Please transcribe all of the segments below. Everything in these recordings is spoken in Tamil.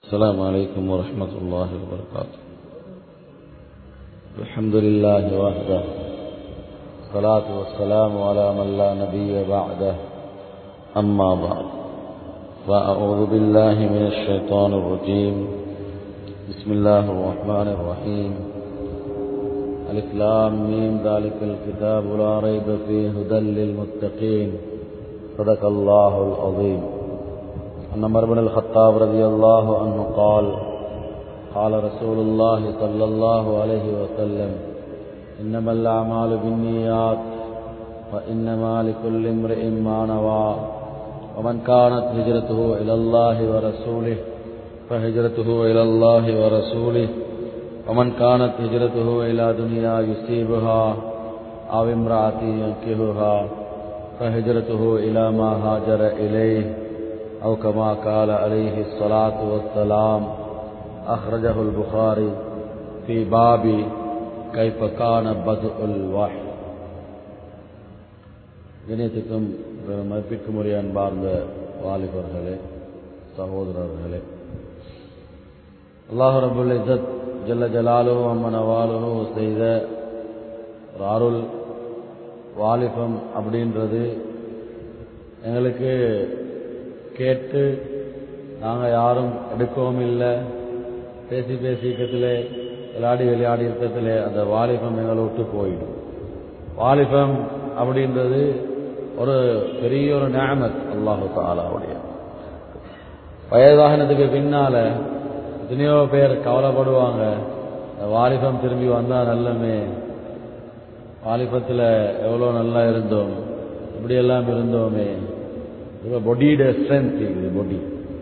السلام عليكم ورحمة الله وبركاته الحمد لله وحده الصلاة والسلام على من لا نبي بعده أما بعد فأعوذ بالله من الشيطان الرجيم بسم الله الرحمن الرحيم ألف لام ميم ذلك الكتاب لا ريب فيه هدى للمتقين صدق الله العظيم أن عمر بن الخطاب رضي الله عنه قال قال رسول الله صلى الله عليه وسلم إنما الأعمال بالنيات وإنما لكل امرئ ما نوى ومن كانت هجرته إلى الله ورسوله فهجرته إلى الله ورسوله ومن كانت هجرته إلى دنيا يصيبها أو امرأة ينكهها فهجرته إلى ما هاجر إليه أو كما قال عليه الصلاة والسلام أخرجه البخاري في باب كيف كان بدء الوحي இணையத்துக்கும் மதிப்பிற்கும் உரிய அன்பார்ந்த வாலிபர்களே சகோதரர்களே அல்லாஹ் ரபுல் இசத் ஜல்ல ஜலாலு அம்மன் அவாலுஹு செய்த ஒரு அருள் வாலிபம் அப்படின்றது எங்களுக்கு கேட்டு நாங்கள் யாரும் எடுக்கவும் இல்லை பேசி பேசி இருக்கத்தில் விளையாடி விளையாடி இருக்கத்தில் அந்த வாலிபம் எங்களை விட்டு போயிடும் வாலிபம் அப்படின்றது ஒரு பெரிய ஒரு நேமத் அல்லாஹு தாலாவுடைய வயதாகினதுக்கு பின்னால எத்தனையோ பேர் கவலைப்படுவாங்க இந்த வாலிபம் திரும்பி வந்தால் நல்லமே வாலிபத்தில் எவ்வளோ நல்லா இருந்தோம் இப்படியெல்லாம் இருந்தோமே பொடியோட ஸ்ட்ரென்த் இது பொடி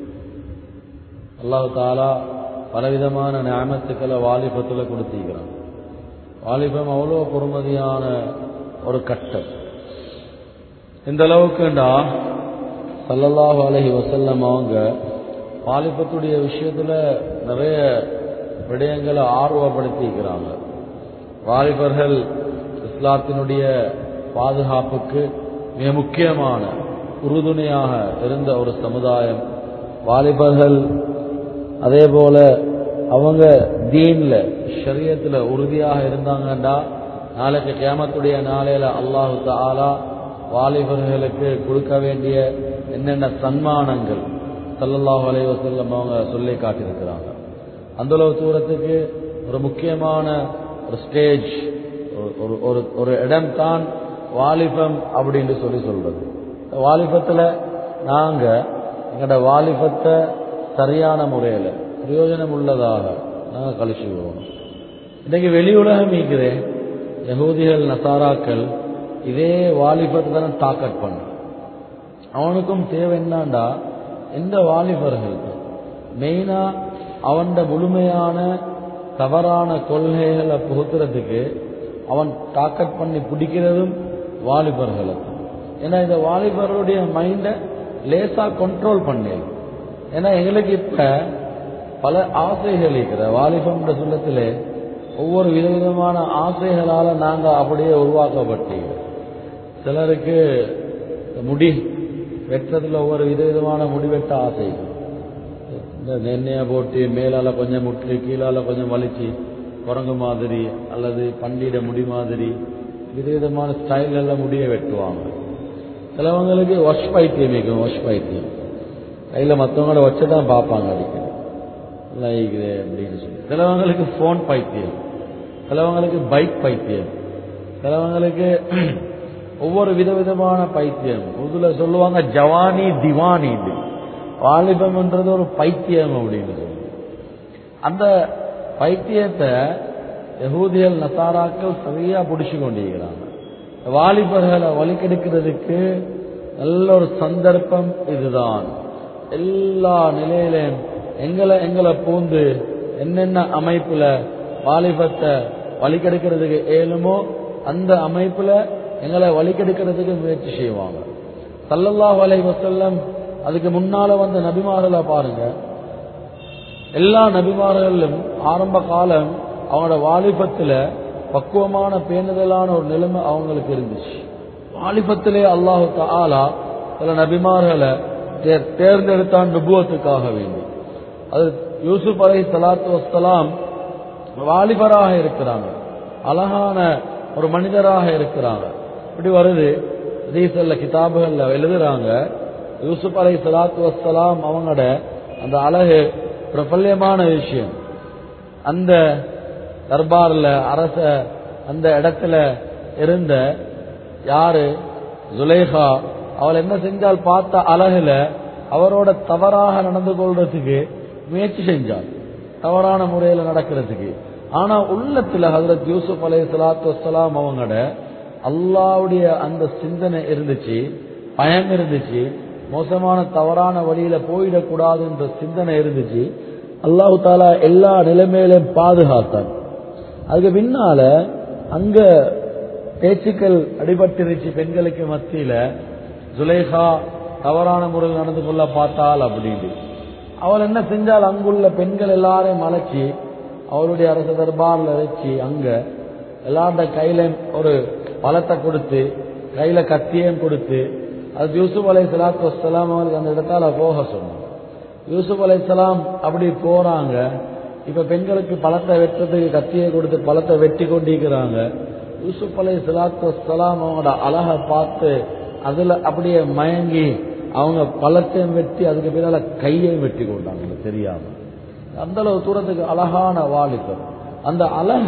அல்லாஹு தாலா பலவிதமான ஞாபகத்துக்களை வாலிபத்தில் கொடுத்திருக்கிறான் வாலிபம் அவ்வளோ பொறுமதியான ஒரு கட்டம் இந்த அளவுக்குண்டா சல்லல்லாஹு அலஹி வசல்லம் அவங்க வாலிபத்துடைய விஷயத்தில் நிறைய விடயங்களை ஆர்வப்படுத்திக்கிறாங்க வாலிபர்கள் இஸ்லாத்தினுடைய பாதுகாப்புக்கு மிக முக்கியமான உறுதுணையாக இருந்த ஒரு சமுதாயம் வாலிபர்கள் அதே போல அவங்க தீன்ல ஷரியத்தில் உறுதியாக இருந்தாங்கண்டா நாளைக்கு கேமத்துடைய நாளையில அல்லாஹு தாலா வாலிபர்களுக்கு கொடுக்க வேண்டிய என்னென்ன சன்மானங்கள் சல்லல்லாஹு அலைய வசல்லம் அவங்க சொல்லி காட்டியிருக்கிறாங்க அந்த அளவு தூரத்துக்கு ஒரு முக்கியமான ஒரு ஸ்டேஜ் ஒரு ஒரு ஒரு இடம் தான் வாலிபம் அப்படின்னு சொல்லி சொல்றது வாலிபத்தில் நாங்கள் எங்களோட வாலிபத்தை சரியான முறையில் பிரயோஜனம் உள்ளதாக நாங்கள் கழிச்சு வருவோம் இன்றைக்கு வெளி உலகம் இருக்கிறேன் யகூதிகள் நசாராக்கள் இதே வாலிபத்தை தானே தாக்கட் பண்ண அவனுக்கும் தேவை என்னாண்டா எந்த வாலிபர்கள் மெயினாக அவன் முழுமையான தவறான கொள்கைகளை புகுத்துறதுக்கு அவன் டாக்கட் பண்ணி பிடிக்கிறதும் வாலிபர்களுக்கு ஏன்னா இந்த வாலிபர்களுடைய மைண்டை லேசா கண்ட்ரோல் பண்ணி ஏன்னா எங்களுக்கு இப்ப பல ஆசைகள் இருக்கிற வாலிபம் சொல்லத்துல ஒவ்வொரு விதவிதமான ஆசைகளால நாங்க அப்படியே உருவாக்கப்பட்டீங்க சிலருக்கு முடி வெட்டுறதுல ஒவ்வொரு விதவிதமான முடிவெட்ட ஆசை இந்த நெண்ணைய போட்டு மேலால கொஞ்சம் முட்டு கீழால கொஞ்சம் வலிச்சு குரங்கு மாதிரி அல்லது பண்டிட முடி மாதிரி விதவிதமான ஸ்டைல் எல்லாம் முடிய வெட்டுவாங்க சிலவங்களுக்கு ஒஷ் பைத்தியம் இருக்கும் ஒஷ் பைத்தியம் கையில் மற்றவங்கள வச்சு தான் பார்ப்பாங்க அடிக்கடி எல்லாம் இருக்குது அப்படின்னு சொல்லி சிலவங்களுக்கு ஃபோன் பைத்தியம் சிலவங்களுக்கு பைக் பைத்தியம் சிலவங்களுக்கு ஒவ்வொரு விதவிதமான பைத்தியம் புதுல சொல்லுவாங்க ஜவானி திவானி வாலிபம்ன்றது ஒரு பைத்தியம் அப்படின்னு சொல்லி அந்த பைத்தியத்தை யகூதியல் நசாராக்கள் சரியா பிடிச்சு கொண்டிருக்கிறாங்க வாலிபர்களை வலிக்கெடுக்கிறதுக்கு நல்ல ஒரு சந்தர்ப்பம் இதுதான் எல்லா நிலையிலையும் எங்களை எங்களை பூந்து என்னென்ன அமைப்புல வாலிபத்தை வலிக்கெடுக்கிறதுக்கு ஏழுமோ அந்த அமைப்புல எங்களை வலிக்கெடுக்கிறதுக்கு முயற்சி செய்வாங்க சல்லல்லாஹ் அலை வசல்லம் அதுக்கு முன்னால வந்த நபிமார்களை பாருங்க எல்லா நபிமார்களும் ஆரம்ப காலம் அவங்களோட வாலிபத்துல பக்குவமான பேணுதலான ஒரு நிலைமை அவங்களுக்கு இருந்துச்சு வாலிபத்திலே அல்லாஹு தாலா சில நபிமார்களை தேர்ந்தெடுத்தான் நுபுவத்துக்காக வேண்டி அது யூசுப் அலை சலாத்து வசலாம் வாலிபராக இருக்கிறாங்க அழகான ஒரு மனிதராக இருக்கிறாங்க இப்படி வருது ரீசல்ல கிதாபுகள்ல எழுதுறாங்க யூசுப் அலை சலாத்து வசலாம் அவங்களோட அந்த அழகு பிரபல்யமான விஷயம் அந்த தர்பார்ல அரச அந்த இடத்துல இருந்த யாரு ஜுலேஹா அவள் என்ன செஞ்சால் பார்த்த அழகுல அவரோட தவறாக நடந்து கொள்றதுக்கு முயற்சி செஞ்சாள் தவறான முறையில் நடக்கிறதுக்கு ஆனா உள்ளத்துல ஹசரத் யூசுப் அலை சலாத்து வசலாம் அவங்களோட அல்லாவுடைய அந்த சிந்தனை இருந்துச்சு பயம் இருந்துச்சு மோசமான தவறான வழியில போயிடக்கூடாதுன்ற சிந்தனை இருந்துச்சு அல்லாஹு தாலா எல்லா நிலைமையிலும் பாதுகாத்தான் அதுக்கு பின்னால அங்க பேச்சுக்கள் அடிபட்டிருச்சு பெண்களுக்கு மத்தியில ஜுலேஹா தவறான முறையில் நடந்து கொள்ள பார்த்தாள் அப்படின்னு அவள் என்ன செஞ்சால் அங்குள்ள பெண்கள் எல்லாரையும் அழைச்சி அவருடைய அரச தர்பார்ல வச்சு அங்க எல்லார்ட கையில ஒரு பழத்தை கொடுத்து கையில கத்தியம் கொடுத்து அது யூசுப் அலை சலாத்து வசலாம் அவருக்கு அந்த இடத்தால போக சொன்னாங்க யூசுப் அலை சலாம் அப்படி போறாங்க இப்ப பெண்களுக்கு பழத்தை வெட்டுறதுக்கு கத்தியை கொடுத்து பழத்தை வெட்டி கொண்டிருக்கிறாங்க யூசுப் அலை சலாத்து வசலாம் அவங்களோட அழகை பார்த்து அதுல அப்படியே மயங்கி அவங்க பழத்தையும் வெட்டி அதுக்கு பின்னால கையையும் வெட்டி கொண்டாங்க தெரியாம அந்த அளவு தூரத்துக்கு அழகான வாலிபர் அந்த அழக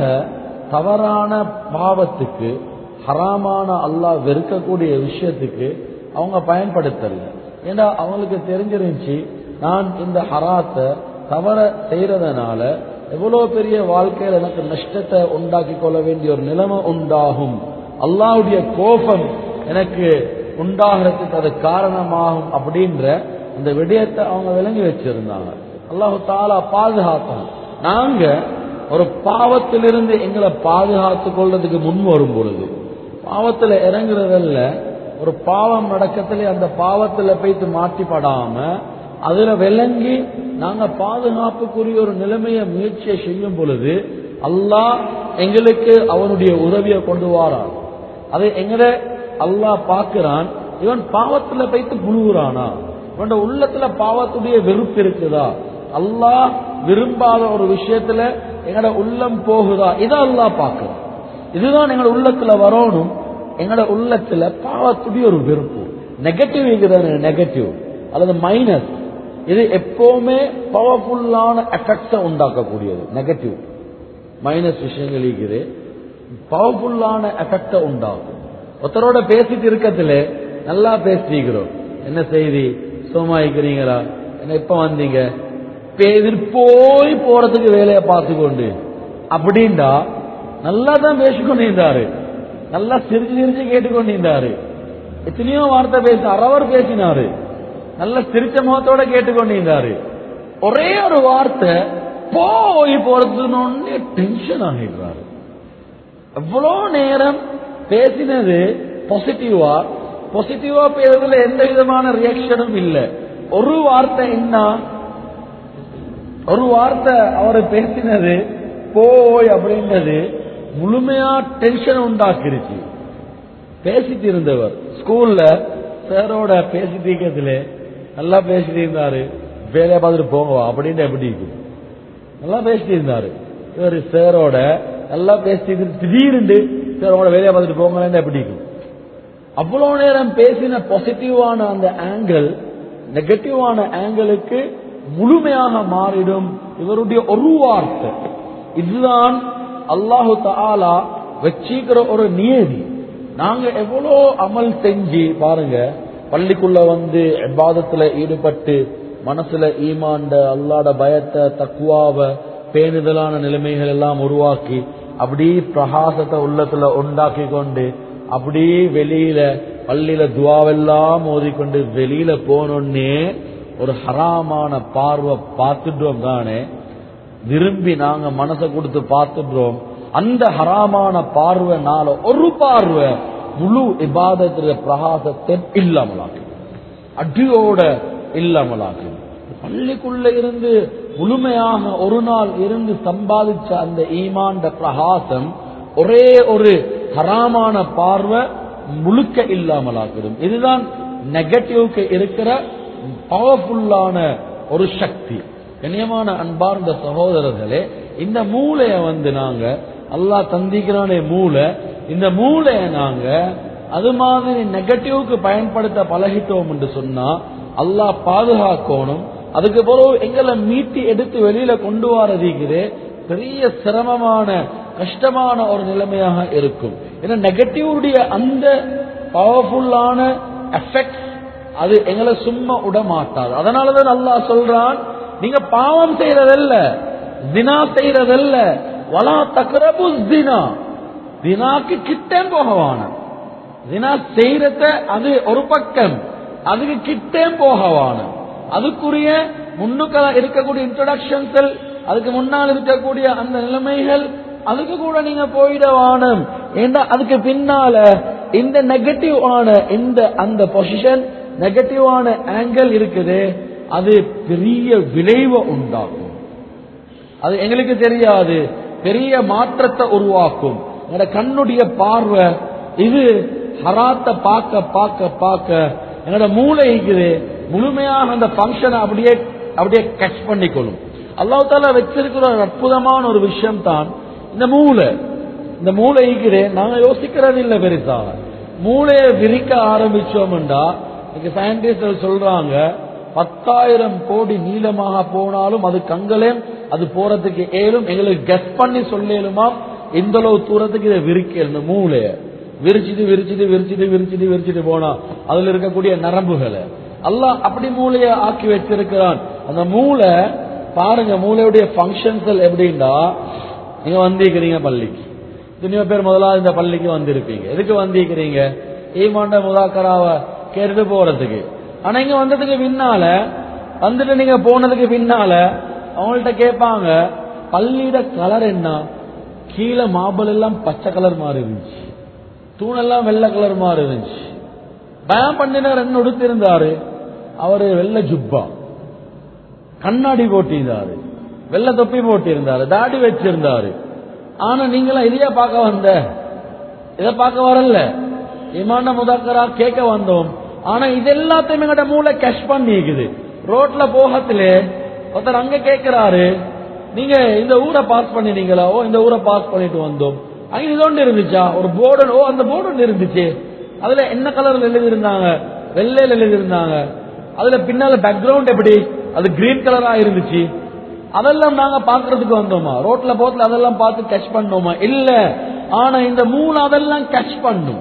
தவறான பாவத்துக்கு ஹராமான அல்லாஹ் வெறுக்கக்கூடிய விஷயத்துக்கு அவங்க பயன்படுத்தல ஏன்னா அவங்களுக்கு தெரிஞ்சிருந்துச்சு நான் இந்த ஹராத்தை தவற செய்யறதுனால எவ்வளவு பெரிய வாழ்க்கையில் எனக்கு நஷ்டத்தை உண்டாக்கி கொள்ள வேண்டிய ஒரு நிலைமை உண்டாகும் அல்லாவுடைய கோபம் எனக்கு உண்டாகிறதுக்கு அது காரணமாகும் அப்படின்ற அந்த விடயத்தை அவங்க விளங்கி வச்சிருந்தாங்க அல்லாஹு தாலா பாதுகாத்தோம் நாங்க ஒரு பாவத்திலிருந்து எங்களை பாதுகாத்து கொள்றதுக்கு முன் வரும் பொழுது பாவத்துல இறங்குறதல்ல ஒரு பாவம் நடக்கத்திலே அந்த பாவத்துல போய்த்து மாட்டிப்படாம அதுல விளங்கி நாங்க பாதுகாப்புக்குரிய ஒரு நிலைமைய முயற்சியை செய்யும் பொழுது அல்லாஹ் எங்களுக்கு அவனுடைய உதவியை கொண்டு வாரான் அதை எங்கட அல்லாஹ் பார்க்கிறான் இவன் பாவத்துல போய்த்து புழுகுறானா இவன் உள்ளத்துல பாவத்துடைய வெறுப்பு இருக்குதா அல்லாஹ் விரும்பாத ஒரு விஷயத்துல எங்கட உள்ளம் போகுதா இதை அல்லாஹ் பார்க்கிறான் இதுதான் எங்களோட உள்ளத்துல வரணும் எங்களோட உள்ளத்துல பாவத்துடைய ஒரு வெறுப்பு நெகட்டிவ் இருக்கிறது நெகட்டிவ் அல்லது மைனஸ் இது எப்பவுமே பவர்ஃபுல்லான எஃபெக்டை உண்டாக்கக்கூடியது நெகட்டிவ் மைனஸ் விஷயங்கள் இருக்குது பவர்ஃபுல்லான எஃபெக்டை உண்டாகும் ஒருத்தரோட பேசிட்டு இருக்கத்துல நல்லா பேசிக்கிறோம் என்ன செய்தி சும்மா இருக்கிறீங்களா என்ன எப்ப வந்தீங்க பேசிட்டு போய் போறதுக்கு வேலையை பார்த்து கொண்டு அப்படின்டா நல்லா தான் பேசிக்கொண்டிருந்தாரு நல்லா சிரிச்சு சிரிச்சு கேட்டுக்கொண்டிருந்தாரு எத்தனையோ வார்த்தை பேச அரவர் பேசினாரு நல்ல சிரிச்ச முகத்தோட கேட்டுக்கொண்டிருந்தாரு ஒரே ஒரு வார்த்தை போய் போறதுன்னு டென்ஷன் ஆகிடுறாரு எவ்வளோ நேரம் பேசினது பாசிட்டிவா பாசிட்டிவா பேசுறதுல எந்த விதமான ரியாக்ஷனும் இல்லை ஒரு வார்த்தை என்ன ஒரு வார்த்தை அவர் பேசினது போய் அப்படின்றது முழுமையா டென்ஷன் உண்டாக்கிருச்சு பேசிட்டு இருந்தவர் ஸ்கூல்ல சாரோட பேசிட்டு இருக்கிறதுல நல்லா பேசிட்டு இருந்தாரு வேலையை பார்த்துட்டு போங்க அப்படின்னு எப்படி இருக்கும் நல்லா பேசிட்டு இருந்தாரு இவர் சாரோட நல்லா பேசிட்டு இருந்து திடீர்னு சார் உங்களோட வேலையை பார்த்துட்டு போங்களேன்னு எப்படி இருக்கும் அவ்வளவு நேரம் பேசின பாசிட்டிவான அந்த ஆங்கிள் நெகட்டிவான ஆங்கிளுக்கு முழுமையாக மாறிடும் இவருடைய ஒரு வார்த்தை இதுதான் அல்லாஹு தாலா வச்சிக்கிற ஒரு நியதி நாங்க எவ்வளோ அமல் செஞ்சு பாருங்க பள்ளிக்குள்ள வந்து எபாதத்துல ஈடுபட்டு மனசுல ஈமாண்ட அல்லாட பயத்தை தக்குவாவ பேணுதலான நிலைமைகள் எல்லாம் உருவாக்கி அப்படி பிரகாசத்தை உள்ளத்துல உண்டாக்கி கொண்டு அப்படி வெளியில பள்ளியில துவாவெல்லாம் ஓதிக்கொண்டு வெளியில போனோன்னே ஒரு ஹராமான பார்வை பார்த்துட்டோம் தானே விரும்பி நாங்க மனசை கொடுத்து பார்த்துடுறோம் அந்த ஹராமான பார்வைனால ஒரு பார்வை முழு இபாதத்துல பிரகாசத்தை இல்லாமலாக்கு அடியோட இல்லாமலாக்கு பள்ளிக்குள்ள இருந்து முழுமையாக ஒரு நாள் இருந்து சம்பாதிச்ச அந்த ஈமாண்ட பிரகாசம் ஒரே ஒரு ஹராமான பார்வை முழுக்க இல்லாமலாக்கிடும் இதுதான் நெகட்டிவ்க்கு இருக்கிற பவர்ஃபுல்லான ஒரு சக்தி கண்ணியமான அன்பார்ந்த சகோதரர்களே இந்த மூளைய வந்து நாங்க அல்லாஹ் தந்திக்கிறானே மூளை இந்த மூளைய நாங்க அது மாதிரி நெகட்டிவ்க்கு பயன்படுத்த பழகிட்டோம் என்று சொன்னா அல்லாஹ் பாதுகாக்கணும் அதுக்கு பிறகு எங்களை மீட்டி எடுத்து வெளியில கொண்டு வரதுக்குது பெரிய சிரமமான கஷ்டமான ஒரு நிலைமையாக இருக்கும் ஏன்னா நெகட்டிவுடைய அந்த பவர்ஃபுல்லான எஃபெக்ட் அது எங்களை சும்மா விட மாட்டாது அதனாலதான் அல்லாஹ் சொல்றான் நீங்க பாவம் செய்யறதல்ல தினா செய்யறதல்ல வலா தக்ரபு தினா தினாக்கு கிட்டே போகவான தினா செய்யறத அது ஒரு பக்கம் அதுக்கு கிட்டே போகவான அதுக்குரிய முன்னுக்க இருக்கக்கூடிய இன்ட்ரோடக்ஷன்ஸ் அதுக்கு முன்னால் இருக்கக்கூடிய அந்த நிலைமைகள் அதுக்கு கூட நீங்க போயிடவானம் ஏன்னா அதுக்கு பின்னால இந்த நெகட்டிவ் ஆன இந்த அந்த பொசிஷன் நெகட்டிவான ஆங்கிள் இருக்குது அது பெரிய விளைவை உண்டாக்கும் அது எங்களுக்கு தெரியாது பெரிய மாற்றத்தை உருவாக்கும் எங்களோட கண்ணுடைய பார்வை இது ஹராத்தை பார்க்க பார்க்க பார்க்க என்னோட மூளை இருக்குது முழுமையாக அந்த ஃபங்க்ஷனை அப்படியே அப்படியே கட்ச் பண்ணிக்கொள்ளும் அல்லாஹ் தாலா வச்சிருக்கிற ஒரு அற்புதமான ஒரு விஷயம் தான் இந்த மூளை இந்த மூளை இருக்குது நாங்க யோசிக்கிறது இல்லை பெருசாக மூளையை விரிக்க ஆரம்பிச்சோம்டா இன்னைக்கு சயின்டிஸ்ட் சொல்றாங்க பத்தாயிரம் கோடி நீளமாக போனாலும் அது கங்களையும் அது போறதுக்கு ஏலும் எங்களுக்கு கெஸ் பண்ணி சொல்லேலுமா இந்த அளவு தூரத்துக்கு இதை விரிக்க இந்த மூளைய விரிச்சிட்டு விரிச்சிட்டு விரிச்சிட்டு விரிச்சிட்டு விரிச்சிட்டு போனா அதுல இருக்கக்கூடிய நரம்புகளை அல்லாஹ் அப்படி மூளைய ஆக்கி வச்சிருக்கிறான் அந்த மூளை பாருங்க மூளையுடைய ஃபங்க்ஷன்ஸ் எப்படின்னா நீங்க வந்திருக்கிறீங்க பள்ளிக்கு எத்தனையோ பேர் முதலாவது இந்த பள்ளிக்கு வந்திருப்பீங்க எதுக்கு வந்திருக்கிறீங்க ஈமாண்ட முதாக்கராவை கேட்டு போறதுக்கு ஆனா இங்க வந்ததுக்கு பின்னால வந்துட்டு நீங்க போனதுக்கு பின்னால அவங்கள்ட்ட கேட்பாங்க பள்ளியோட கலர் என்ன கீழே மார்பல் எல்லாம் பச்சை கலர் மாறி இருந்துச்சு தூணெல்லாம் வெள்ளை கலர் மாறி இருந்துச்சு பயம் பண்ணினார் என்ன உடுத்திருந்தாரு அவரு வெள்ளை ஜுப்பா கண்ணாடி போட்டிருந்தாரு வெள்ளை தொப்பி போட்டிருந்தாரு தாடி வச்சிருந்தாரு ஆனா நீங்களா இதையா பார்க்க வந்த இதை பார்க்க வரல இமான முதாக்கரா கேட்க வந்தோம் ஆனா இது எல்லாத்தையும் எங்கட மூளை கேஷ் பண்ணிக்குது ரோட்ல போகத்துல ஒருத்தர் அங்க கேட்கிறாரு நீங்க இந்த ஊரை பாஸ் பண்ணினீங்களா ஓ இந்த ஊரை பாஸ் பண்ணிட்டு வந்தோம் அங்க இது ஒன்று இருந்துச்சா ஒரு போர்டு ஓ அந்த போர்டு ஒன்று இருந்துச்சு அதுல என்ன கலர்ல எழுதி இருந்தாங்க வெள்ளையில எழுதி இருந்தாங்க அதுல பின்னால பேக்ரவுண்ட் எப்படி அது கிரீன் கலரா இருந்துச்சு அதெல்லாம் நாங்க பாக்குறதுக்கு வந்தோமா ரோட்ல போத்துல அதெல்லாம் பார்த்து கேட்ச் பண்ணோமா இல்ல ஆனா இந்த மூளை அதெல்லாம் கேட்ச் பண்ணும்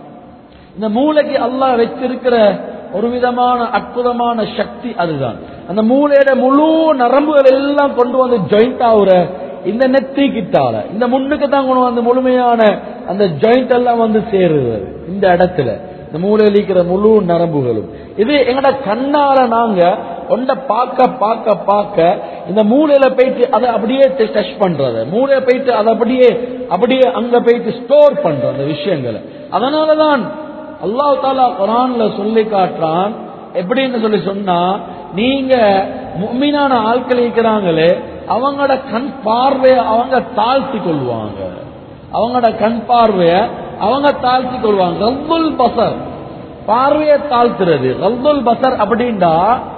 இந்த மூளைக்கு அல்லாஹ் வச்சிருக்கிற ஒரு விதமான அற்புதமான சக்தி அதுதான் அந்த மூளையோட முழு நரம்புகள் எல்லாம் கொண்டு வந்து ஜாயிண்ட் ஆகுற இந்த நெத்தி கிட்டால இந்த முன்னுக்கு தான் கொண்டு வந்து முழுமையான அந்த ஜாயிண்ட் எல்லாம் வந்து சேருது இந்த இடத்துல இந்த மூளையில் இருக்கிற முழு நரம்புகளும் இது எங்கட கண்ணால நாங்க ஒண்ட பார்க்க பார்க்க பார்க்க இந்த மூளையில போயிட்டு அதை அப்படியே டச் பண்றது மூளையில போயிட்டு அதை அப்படியே அப்படியே அங்க போயிட்டு ஸ்டோர் பண்ற அந்த விஷயங்களை அதனாலதான் அல்லாஹ் தாலா குரான்ல சொல்லி காட்டுறான் எப்படின்னு சொல்லி சொன்னா நீங்க முக்மீனான ஆட்கள் இருக்கிறாங்களே அவங்களோட கண் பார்வையை அவங்க தாழ்த்தி கொள்வாங்க அவங்களோட கண் பார்வைய அவங்க தாழ்த்தி கொள்வாங்க கல்துல் பசர் பார்வையை தாழ்த்துறது கல்துல் பசர் அப்படின்டா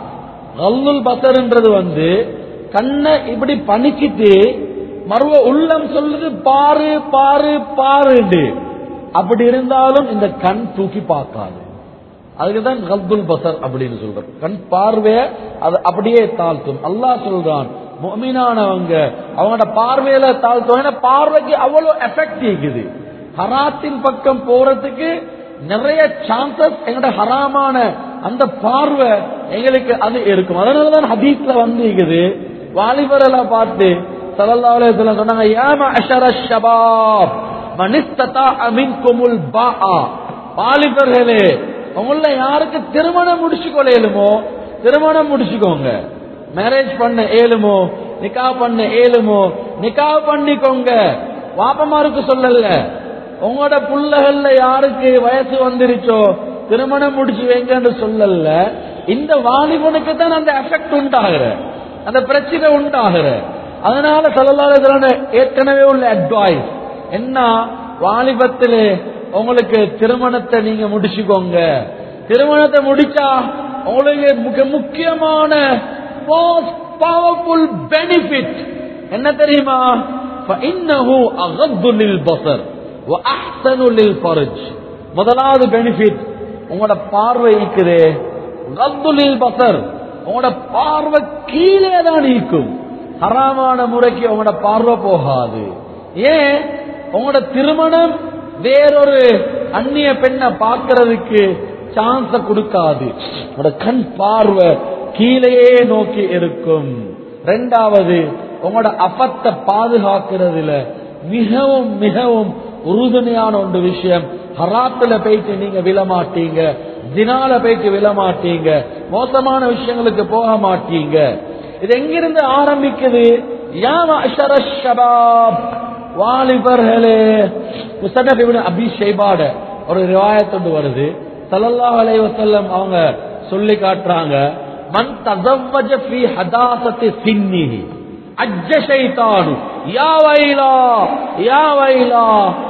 கல்துல் பசர்ன்றது வந்து கண்ணை இப்படி பணிச்சிட்டு மறுவ உள்ளம் சொல்லுது பாரு பாரு பாருண்டு அப்படி இருந்தாலும் இந்த கண் தூக்கி பார்க்காது அதுக்குதான் கல்துல் பசர் அப்படின்னு சொல்றோம் கண் பார்வைய அது அப்படியே தாழ்த்தும் அல்லாஹ் சொல்றான் மொமீனானவங்க அவங்களோட பார்வையில தாழ்த்தும் ஏன்னா பார்வைக்கு அவ்வளவு எஃபெக்ட் இருக்குது ஹராத்தின் பக்கம் போறதுக்கு நிறைய சான்சஸ் எங்களோட ஹராமான அந்த பார்வை எங்களுக்கு அது இருக்கும் அதனாலதான் ஹதீஸ்ல வந்து இருக்குது வாலிபரெல்லாம் பார்த்து சல்லல்லாஹு சொன்னாங்க ஏம அஷர ஷபாப் மனிஸ்ததா மின்குமுல் பாஆ வாலிபர்களே உங்கள யாருக்கு திருமணம் முடிச்சு கொள்ளையிலுமோ திருமணம் முடிச்சுக்கோங்க மேரேஜ் பண்ண ஏழுமோ நிக்கா பண்ண ஏழுமோ நிக்கா பண்ணிக்கோங்க வாப்பமாருக்கு சொல்லல உங்களோட புள்ளகள்ல யாருக்கு வயசு வந்துருச்சோ திருமணம் முடிச்சு வைங்கன்னு சொல்லல இந்த வாலிபனுக்கு தான் அந்த எஃபெக்ட் உண்டாகிற அந்த பிரச்சனை உண்டாகிற அதனால சொல்லலாத ஏற்கனவே உள்ள அட்வைஸ் என்ன வாலிபத்திலே உங்களுக்கு திருமணத்தை நீங்க முடிச்சுக்கோங்க திருமணத்தை முடிச்சா உங்களுக்கு மிக முக்கியமான பவர்ஃபுல் பெனிஃபிட் என்ன தெரியுமா فإنه أغض للبصر وأحسن للفرج முதலாவது பெனிஃபிட் உங்களோட பார்வை இருக்குதே கத்துலில் பசர் உங்களோட பார்வை கீழே தான் இருக்கும் ஹராமான முறைக்கு உங்களோட பார்வை போகாது ஏன் உங்களோட திருமணம் வேறொரு அந்நிய பெண்ணை பார்க்கறதுக்கு சான்ஸ கொடுக்காது உங்களோட கண் பார்வை கீழேயே நோக்கி இருக்கும் ரெண்டாவது உங்களோட அபத்தை பாதுகாக்கிறதுல மிகவும் மிகவும் உறுதுணையான ஒன்று விஷயம் ஹராத்துல போயிட்டு நீங்க விழமாட்டீங்க தினால போயிட்டு விழமாட்டீங்க மோசமான விஷயங்களுக்கு போக மாட்டீங்க இது எங்கிருந்து ஆரம்பிக்குது யா மஅஷர ஷபாப் வாலிபர்களே முசனப் இப்னு அபி ஷைபாட ஒரு ரிவாயத் ஒன்று வருது ஸல்லல்லாஹு அலைஹி வஸல்லம் அவங்க சொல்லி காட்டுறாங்க மன் தஸவ்வஜ ஃபீ ஹதாசத்தி சின்னிஹி அஜ்ஜ ஷைத்தானு யா வைலா யா வைலா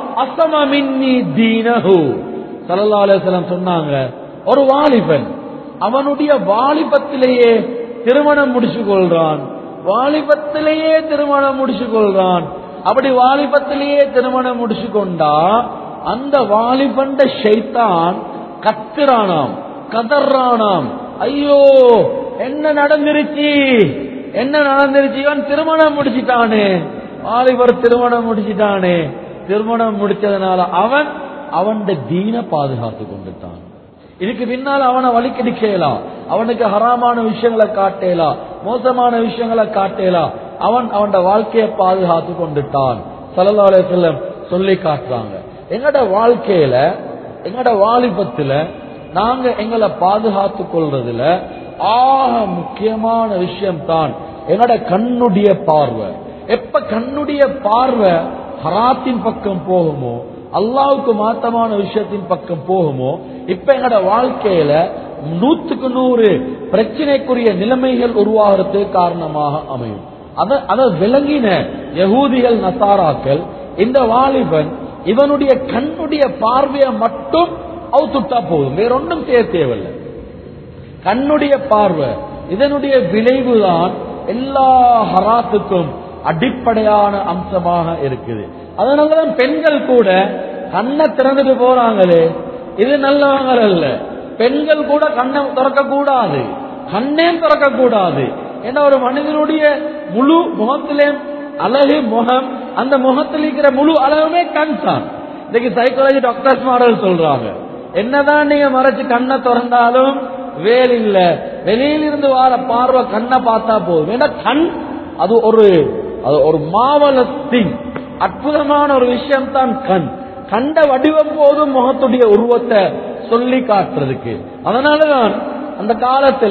அசம மின்னி தீனஹு ஸல்லல்லாஹு அலைஹி வஸல்லம் சொன்னாங்க ஒரு வாலிபன் அவனுடைய வாலிபத்திலேயே திருமணம் முடிச்சு கொள்றான் வாலிபத்திலேயே திருமணம் முடிச்சு கொள்றான் அப்படி வாலிபத்திலேயே திருமணம் முடிச்சு கொண்டா அந்த வாலிபண்ட ஷைத்தான் கத்துறானாம் கதறானாம் ஐயோ என்ன நடந்துருச்சு என்ன நடந்துருச்சு இவன் திருமணம் முடிச்சிட்டானே வாலிபர் திருமணம் முடிச்சிட்டானே திருமணம் முடிச்சதுனால அவன் அவன் தீன பாதுகாத்து கொண்டுட்டான் இதுக்கு பின்னால் அவனை வலிக்கடிக்கலாம் அவனுக்கு ஹராமான விஷயங்களை காட்டேலாம் மோசமான விஷயங்களை காட்டேலாம் அவன் அவன் வாழ்க்கையை பாதுகாத்து கொண்டுட்டான் சல்லல்லாஹு அலைஹி வஸல்லம் சொல்லி காட்டுறாங்க எங்கட வாழ்க்கையில எங்கட வாலிபத்துல நாங்க எங்களை பாதுகாத்து கொள்றதுல ஆக முக்கியமான விஷயம் தான் எங்கட கண்ணுடைய பார்வை எப்ப கண்ணுடைய பார்வை ஹராத்தின் பக்கம் போகுமோ அல்லாவுக்கு மாத்தமான விஷயத்தின் பக்கம் போகுமோ இப்ப எங்கட வாழ்க்கையில நூத்துக்கு நூறு பிரச்சனைக்குரிய நிலைமைகள் உருவாகிறதுக்கு காரணமாக அமையும் அத அதை விளங்கின யகூதிகள் நசாராக்கள் இந்த வாலிபன் இவனுடைய கண்ணுடைய பார்வையை மட்டும் அவுத்துட்டா போதும் வேற ஒன்றும் செய்ய தேவையில்லை கண்ணுடைய பார்வை இதனுடைய விளைவுதான் எல்லா ஹராத்துக்கும் அடிப்படையான அம்சமாக இருக்குது அதனாலதான் பெண்கள் கூட கண்ணை திறந்துட்டு போறாங்களே இது நல்லவங்க அல்ல பெண்கள் கூட கண்ணை திறக்க கூடாது கண்ணே திறக்க கூடாது ஏன்னா ஒரு மனிதனுடைய முழு முகத்திலே அழகு முகம் அந்த முகத்தில் இருக்கிற முழு அழகுமே கண் தான் இன்னைக்கு சைக்காலஜி டாக்டர்ஸ் மாடல் சொல்றாங்க என்னதான் நீங்க மறைச்சு கண்ணை திறந்தாலும் வேல் இல்ல வெளியிலிருந்து வார பார்வை கண்ணை பார்த்தா போதும் ஏன்னா கண் அது ஒரு அது ஒரு மாவலத்தின் அற்புதமான ஒரு விஷயம் தான் கண் கண்ட வடிவம் போதும் முகத்துடைய உருவத்தை சொல்லி காட்டுறதுக்கு அதனாலதான் அந்த காலத்துல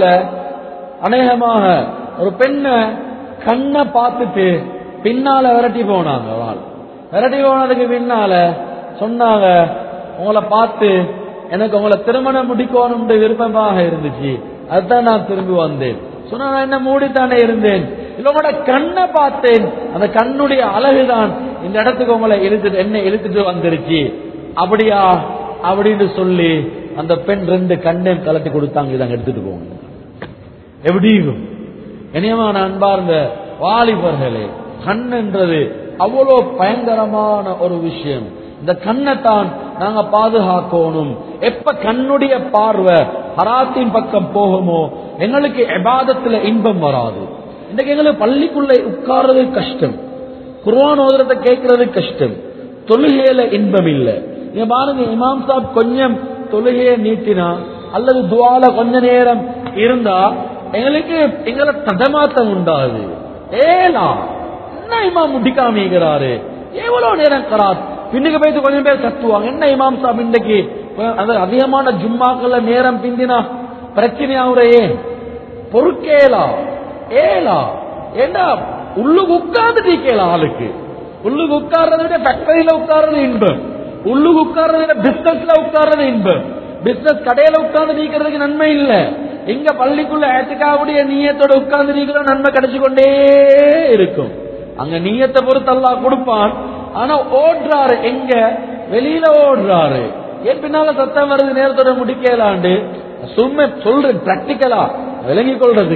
அநேகமாக ஒரு பெண்ணை கண்ணை பார்த்துட்டு பின்னால விரட்டி போனாங்க அவள் விரட்டி போனதுக்கு பின்னால சொன்னாங்க உங்களை பார்த்து எனக்கு உங்களை திருமணம் முடிக்கணும்னு விருப்பமாக இருந்துச்சு அதுதான் நான் திரும்பி வந்தேன் சொன்னா நான் என்ன மூடித்தானே இருந்தேன் இல்ல உங்களோட கண்ணை பார்த்தேன் அந்த கண்ணுடைய அழகுதான் இந்த இடத்துக்கு உங்களை இழுத்துட்டு என்ன இழுத்துட்டு வந்துருச்சு அப்படியா அப்படின்னு சொல்லி அந்த பெண் ரெண்டு கண்ணையும் கலட்டி கொடுத்தாங்க இதாங்க எடுத்துட்டு போங்க எப்படி இருக்கும் இனியமான அன்பார்ந்த வாலிபர்களே கண் என்றது அவ்வளோ பயங்கரமான ஒரு விஷயம் இந்த கண்ணைத்தான் நாங்க பாதுகாக்கணும் எப்ப கண்ணுடைய பார்வை ஹராத்தின் பக்கம் போகுமோ எங்களுக்கு எபாதத்துல இன்பம் வராது இன்னைக்கு எங்களுக்கு பள்ளிக்குள்ள உட்கார்றது கஷ்டம் குர்ஆன் ஓதுறத கேட்கறது கஷ்டம் தொழுகையில இன்பம் இல்ல நீங்க பாருங்க இமாம் சாப் கொஞ்சம் தொழுகையை நீட்டினா அல்லது துவால கொஞ்ச நேரம் இருந்தா எங்களுக்கு எங்களை தடமாட்டம் உண்டாது ஏலா என்ன இமாம் முடிக்காமிக்கிறாரு எவ்வளவு நேரம் கராத் பின்னுக்கு போயிட்டு கொஞ்சம் பேர் கத்துவாங்க என்ன இமாம் சாப் இன்றைக்கு அது அதிகமான ஜும்மாக்கள்ல நேரம் பிந்தினா பிரச்சனையாவுறையே பொறுக்கேலா ஏலா ஏண்டா உள்ளுக்கு உட்கார்ந்து கேலாம் ஆளுக்கு உள்ளுக்கு உட்கார்றத விட ஃபேக்டரியில உட்கார்றது இன்பம் உள்ளுக்கு உட்கார்றத விட பிசினஸ்ல உட்கார்றது இன்பம் பிசினஸ் கடையில உட்கார்ந்து நீக்கிறதுக்கு நன்மை இல்ல எங்க பள்ளிக்குள்ள ஏத்துக்காவுடைய நீயத்தோட உட்கார்ந்து நீக்கிறோம் நன்மை கிடைச்சு கொண்டே இருக்கும் அங்க நீயத்தை பொறுத்து அல்லாஹ் கொடுப்பான் ஆனா ஓடுறாரு எங்க வெளியில ஓடுறாரு ஏன் பின்னால சத்தம் வருது நேரத்தோட முடிக்கலாண்டு சும்மா சொல்றேன் பிராக்டிக்கலா விளங்கி கொள்றதுக்கு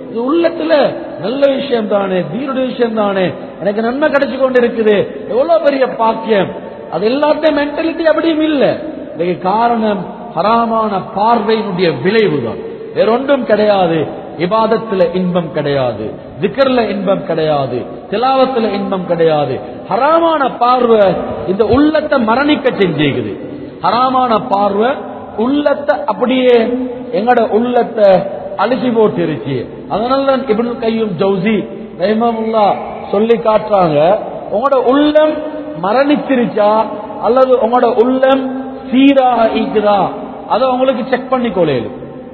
இது உள்ளத்துல நல்ல விஷயம் தானே தீனுடைய விஷயம் தானே எனக்கு நன்மை கிடைச்சு கொண்டு இருக்குது எவ்வளவு பெரிய பாக்கியம் அது எல்லாத்தையும் மென்டாலிட்டி அப்படியும் இல்ல இதுக்கு காரணம் ஹராமான பார்வையினுடைய விளைவுதான் வேற ஒன்றும் கிடையாது இபாதத்துல இன்பம் கிடையாது திக்கர்ல இன்பம் கிடையாது திலாவத்துல இன்பம் கிடையாது ஹராமான பார்வை இந்த உள்ளத்தை மரணிக்க செஞ்சுக்குது ஹராமான பார்வை உள்ளத்தை அப்படியே எங்கட உள்ளத்தை அழிச்சு போட்டுருச்சு அதனால தான் இப்னு கையும் ஜவுசி ரஹிமமுல்லா சொல்லி காட்டுறாங்க உங்களோட உள்ளம் மரணிச்சிருச்சா அல்லது உங்களோட உள்ளம் சீராக ஈக்குதா அதை உங்களுக்கு செக் பண்ணி கொள்ளையிலும்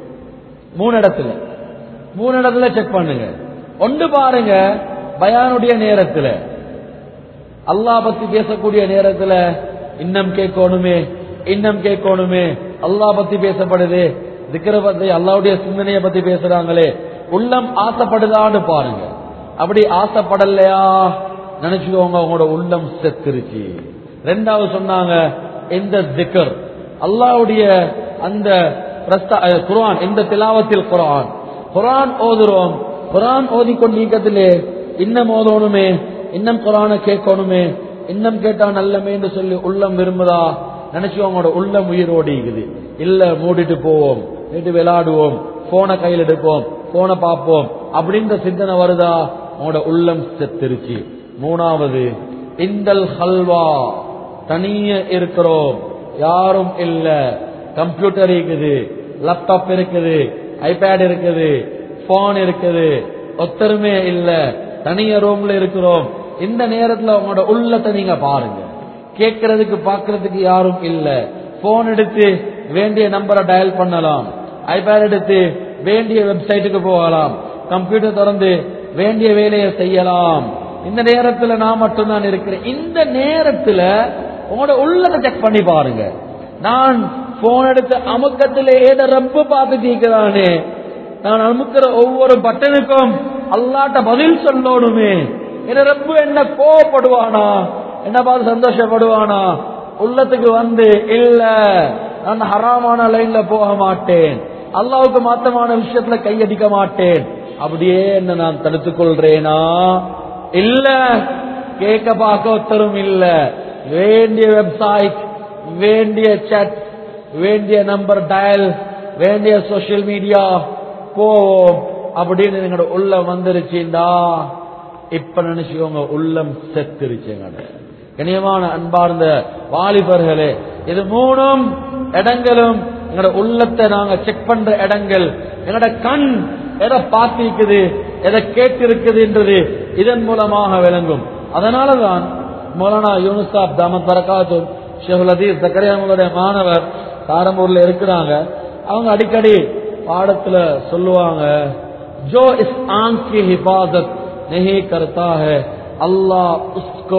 மூணு இடத்துல மூணு இடத்துல செக் பண்ணுங்க ஒன்று பாருங்க பயானுடைய நேரத்துல அல்லாஹ் பத்தி பேசக்கூடிய நேரத்துல இன்னம் கேட்கணுமே இன்னம் கேட்கணுமே அல்லாஹ் பத்தி பேசப்படுது திக்கிற பத்தி அல்லாவுடைய சிந்தனையை பத்தி பேசுறாங்களே உள்ளம் ஆசைப்படுதான்னு பாருங்க அப்படி ஆசைப்படலையா நினைச்சுக்கோங்க உங்களோட உள்ளம் செத்துருச்சு ரெண்டாவது சொன்னாங்க இந்த திக்கர் அல்லாவுடைய அந்த பிரஸ்தா அஹ், குர்ஆன் இந்த திலாவத்தில் குர்ஆன் குர்ஆன் ஓதுறோம் குர்ஆன் ஓதிக்கொண்டிருக்கத்திலே இன்னும் ஓதணுமே இன்னும் குர்ஆனை கேட்கணுமே இன்னும் கேட்டா நல்லமேன்னு சொல்லி உள்ளம் விரும்புதா நினைச்சு அவங்களோட உள்ளம் உயிரோடி இருக்குது இல்ல மூடிட்டு போவோம் வீட்டு விளையாடுவோம் போனை கையில் எடுப்போம் போனை பார்ப்போம் அப்படின்ற சிந்தனை வருதா உங்களோட உள்ளம் செத்துருச்சு மூணாவது இந்தல் ஹல்வா தனிய இருக்கிறோம் யாரும் இல்ல கம்ப்யூட்டர் இருக்குது லேப்டாப் இருக்குது ஐபேட் இருக்குது போன் இருக்குது ஒத்தருமே இல்ல தனிய ரூம்ல இருக்கிறோம் இந்த நேரத்துல உங்களோட உள்ளத்தை நீங்க பாருங்க கேட்கறதுக்கு பார்க்கறதுக்கு யாரும் இல்ல போன் எடுத்து வேண்டிய நம்பரை டயல் பண்ணலாம் ஐபேட் எடுத்து வேண்டிய வெப்சைட்டுக்கு போகலாம் கம்ப்யூட்டர் திறந்து வேண்டிய வேலையை செய்யலாம் இந்த நேரத்துல நான் மட்டும்தான் இருக்கிறேன் இந்த நேரத்துல உங்களோட உள்ளத்தை செக் பண்ணி பாருங்க நான் போன் எடுத்து அமுக்கத்துல ஏத ரப்பு பார்த்து தீக்கிறானே நான் அமுக்கிற ஒவ்வொரு பட்டனுக்கும் அல்லாட்ட பதில் சொல்லணுமே என் ரப்பு என்ன கோவப்படுவானா என்ன பார்த்து சந்தோஷப்படுவானா உள்ளத்துக்கு வந்து இல்ல நான் ஹராமான லைன்ல போக மாட்டேன் அல்லாவுக்கு மாத்தமான விஷயத்துல கையடிக்க மாட்டேன் அப்படியே என்ன நான் தடுத்துக் கொள்றேனா இல்ல கேட்க பார்க்க ஒருத்தரும் இல்ல வேண்டிய வெப்சைட் வேண்டிய chat வேண்டிய நம்பர் டயல் வேண்டிய சோசியல் மீடியா போவோம் அப்படின்னு எங்களோட உள்ளம் வந்துருச்சுண்டா இப்ப நினைச்சுக்கோங்க உள்ளம் செத்துருச்சு எங்கட கனியமான அன்பார்ந்த வாலிபர்களே இது மூணும் இடங்களும் எங்களோட உள்ளத்தை நாங்க செக் பண்ற இடங்கள் எங்களோட கண் எதை பார்த்திருக்குது எதை கேட்டிருக்குதுன்றது இதன் மூலமாக விளங்கும் அதனாலதான் மௌலானா யூனுசாப் தாமத் பரகாத்து ஷேகுல் அதீஸ் சக்கரையாமலுடைய மாணவர் தாரம்பூர்ல இருக்கிறாங்க அவங்க அடிக்கடி பாடத்துல சொல்லுவாங்க जो इस आंख की हिफाजत नहीं करता है अल्लाह उसको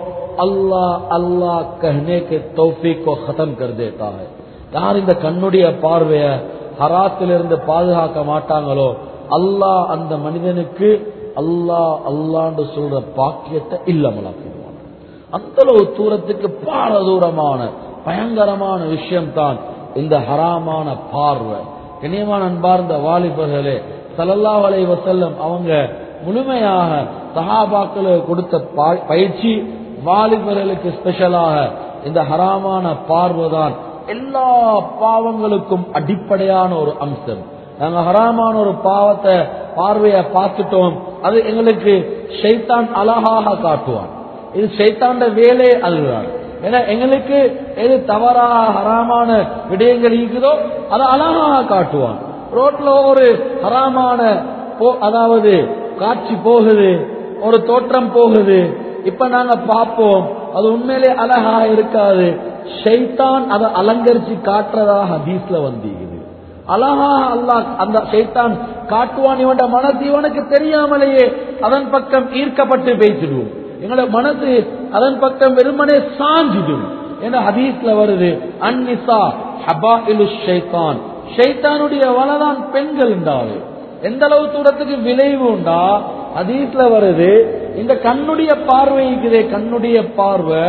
अल्लाह अल्लाह कहने के तौफीक को खत्म कर देता है யார் இந்த கண்ணுடைய பார்வைய ஹராத்திலிருந்து பாதுகாக்க மாட்டாங்களோ அல்லாஹ் அந்த மனிதனுக்கு அல்லாஹ் அல்லான்னு சொல்ற பாக்கியத்தை இல்லாமலாக்கிடுவான் அந்த அளவு தூரத்துக்கு பார தூரமான பயங்கரமான விஷயம் தான் இந்த ஹராமான பார்வை கண்ணியமான அன்பார்ந்த வாலிபர்களே ஸல்லல்லாஹு அலைஹி வஸல்லம் அவங்க முழுமையாக சஹாபாக்களுக்கு கொடுத்த பா- பயிற்சி வாலிபர்களுக்கு ஸ்பெஷலாக இந்த ஹராமான பார்வை தான் எல்லா பாவங்களுக்கும் அடிப்படையான ஒரு அம்சம் நாங்க ஹராமான ஒரு பாவத்தை பார்வையை பார்த்துட்டோம் அது எங்களுக்கு ஷைத்தான் அழகாக காட்டுவான் இது ஷைத்தாண்ட வேலை அதுதான் ஏன்னா எங்களுக்கு எது தவறாக ஹராமான விடயங்கள் இருக்குதோ அதை அழகாக காட்டுவான் ரோட்ல ஒரு ஹராமான போ- அதாவது காட்சி போகுது ஒரு தோற்றம் போகுது இப்ப நாங்க பார்ப்போம் அது உண்மையிலே அழகா இருக்காது ஷைத்தான் அதை அலங்கரிச்சு காட்டுறதாக ஹதீஸ்ல வந்திருக்குது அழகா அல்லாஹ் அந்த ஷைத்தான் காட்டுவான் இவன் மனசு இவனுக்கு தெரியாமலேயே அதன் பக்கம் ஈர்க்கப்பட்டு பேசிடுவோம் எங்களோட மனசு அதன் பக்கம் வெறுமனே சாஞ்சிடும் என்ற ஹதீஸ்ல வருது அந்நிசா ஹபா இலு ஷைத்தான் ஷைத்தானுடைய வலதான் பெண்கள் உண்டாவு எந்த அளவு தூரத்துக்கு விளைவு உண்டா ஹதீஸ்ல வருது இந்த கண்ணுடைய பார்வை இருக்குதே கண்ணுடைய பார்வை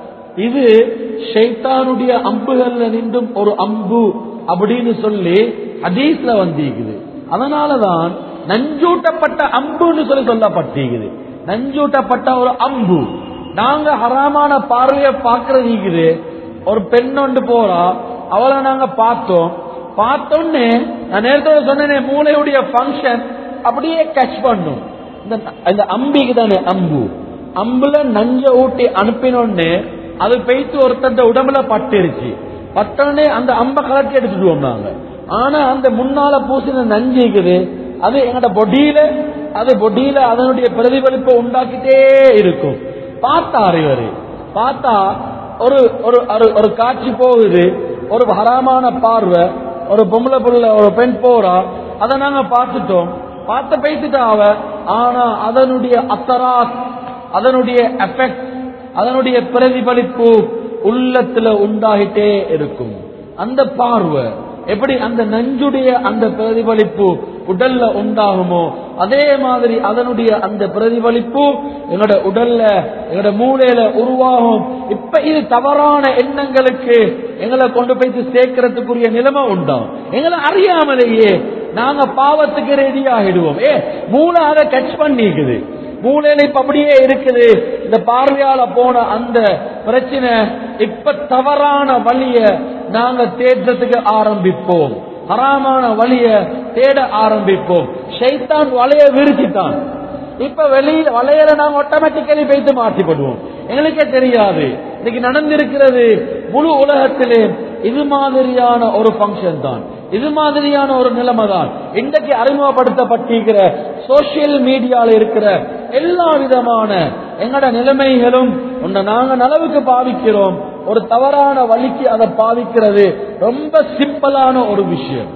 இது ஷைத்தானுடைய அம்புகள்ல நின்றும் ஒரு அம்பு அப்படின்னு சொல்லி ஹதீஸ்ல வந்திருக்குது அதனாலதான் நஞ்சூட்டப்பட்ட அம்புன்னு சொல்லி சொல்லப்பட்டிருக்குது நஞ்சூட்டப்பட்ட ஒரு அம்பு நாங்க ஹராமான பார்வையை பார்க்கறது இருக்குது ஒரு பெண் ஒன்று போறா அவளை நாங்க பார்த்தோம் பார்த்தோன்னே நான் நேரத்தோட சொன்னேனே மூளையுடைய ஃபங்க்ஷன் அப்படியே கேட்ச் பண்ணும் இந்த இந்த அம்பிக்கு தானே அம்பு அம்புல நஞ்ச ஊட்டி அனுப்பினோடனே அது பெய்த்து ஒருத்தந்த உடம்புல பட்டுருச்சு பட்டோடனே அந்த அம்பை கலட்டி எடுத்துடுவோம் நாங்க ஆனா அந்த முன்னால பூசின நஞ்சு இருக்குது அது எங்கட பொடியில அது பொடியில அதனுடைய பிரதிபலிப்பை உண்டாக்கிட்டே இருக்கும் பார்த்தாரு இவரு பார்த்தா ஒரு ஒரு ஒரு- ஒரு காட்சி போகுது ஒரு ஹராமான பார்வை ஒரு பொம்பளை புள்ள ஒரு பெண் போறா அதை நாங்க பார்த்துட்டோம் பார்த்து பேசிட்டா அவ ஆனா அதனுடைய அத்தராத் அதனுடைய எஃபெக்ட் அதனுடைய பிரதிபலிப்பு உள்ளத்துல உண்டாகிட்டே இருக்கும் அந்த பார்வை எப்படி அந்த நஞ்சுடைய அந்த பிரதிபலிப்பு உடல்ல உண்டாகுமோ அதே மாதிரி அதனுடைய அந்த பிரதிபலிப்பு எங்களோட உடல்ல எங்களோட மூளையில உருவாகும் இப்ப இது தவறான எண்ணங்களுக்கு எங்களை கொண்டு போய் சேர்க்கறதுக்குரிய நிலைமை உண்டாகும் எங்களை அறியாமலேயே நாங்க பாவத்துக்கு ரெடி ஆகிடுவோம் ஏ மூளை அதை கட்ச் பண்ணிக்குது மூளையில இப்ப அப்படியே இருக்குது இந்த பார்வையால போன அந்த பிரச்சனை இப்ப தவறான வழிய நாங்க தேடுறதுக்கு ஆரம்பிப்போம் ஹராமான வழிய தேட ஆரம்பிப்போம் ஷைத்தான் வலைய விரிச்சிட்டான் இப்ப வெளியில வளையல நாங்க ஆட்டோமேட்டிக்கலி வைத்து மாற்றிப்படுவோம் எங்களுக்கே தெரியாது இன்னைக்கு நடந்திருக்கிறது முழு உலகத்திலே இது மாதிரியான ஒரு ஃபங்க்ஷன் தான் இது மாதிரியான ஒரு நிலைமை தான் இன்றைக்கு அறிமுகப்படுத்தப்பட்டிருக்கிற சோசியல் மீடியால இருக்கிற எல்லா விதமான எங்கட நிலைமைகளும் உன்னை நாங்க நலவுக்கு பாவிக்கிறோம் ஒரு தவறான வழிக்கு அதை பாவிக்கிறது ரொம்ப சிம்பிளான ஒரு விஷயம்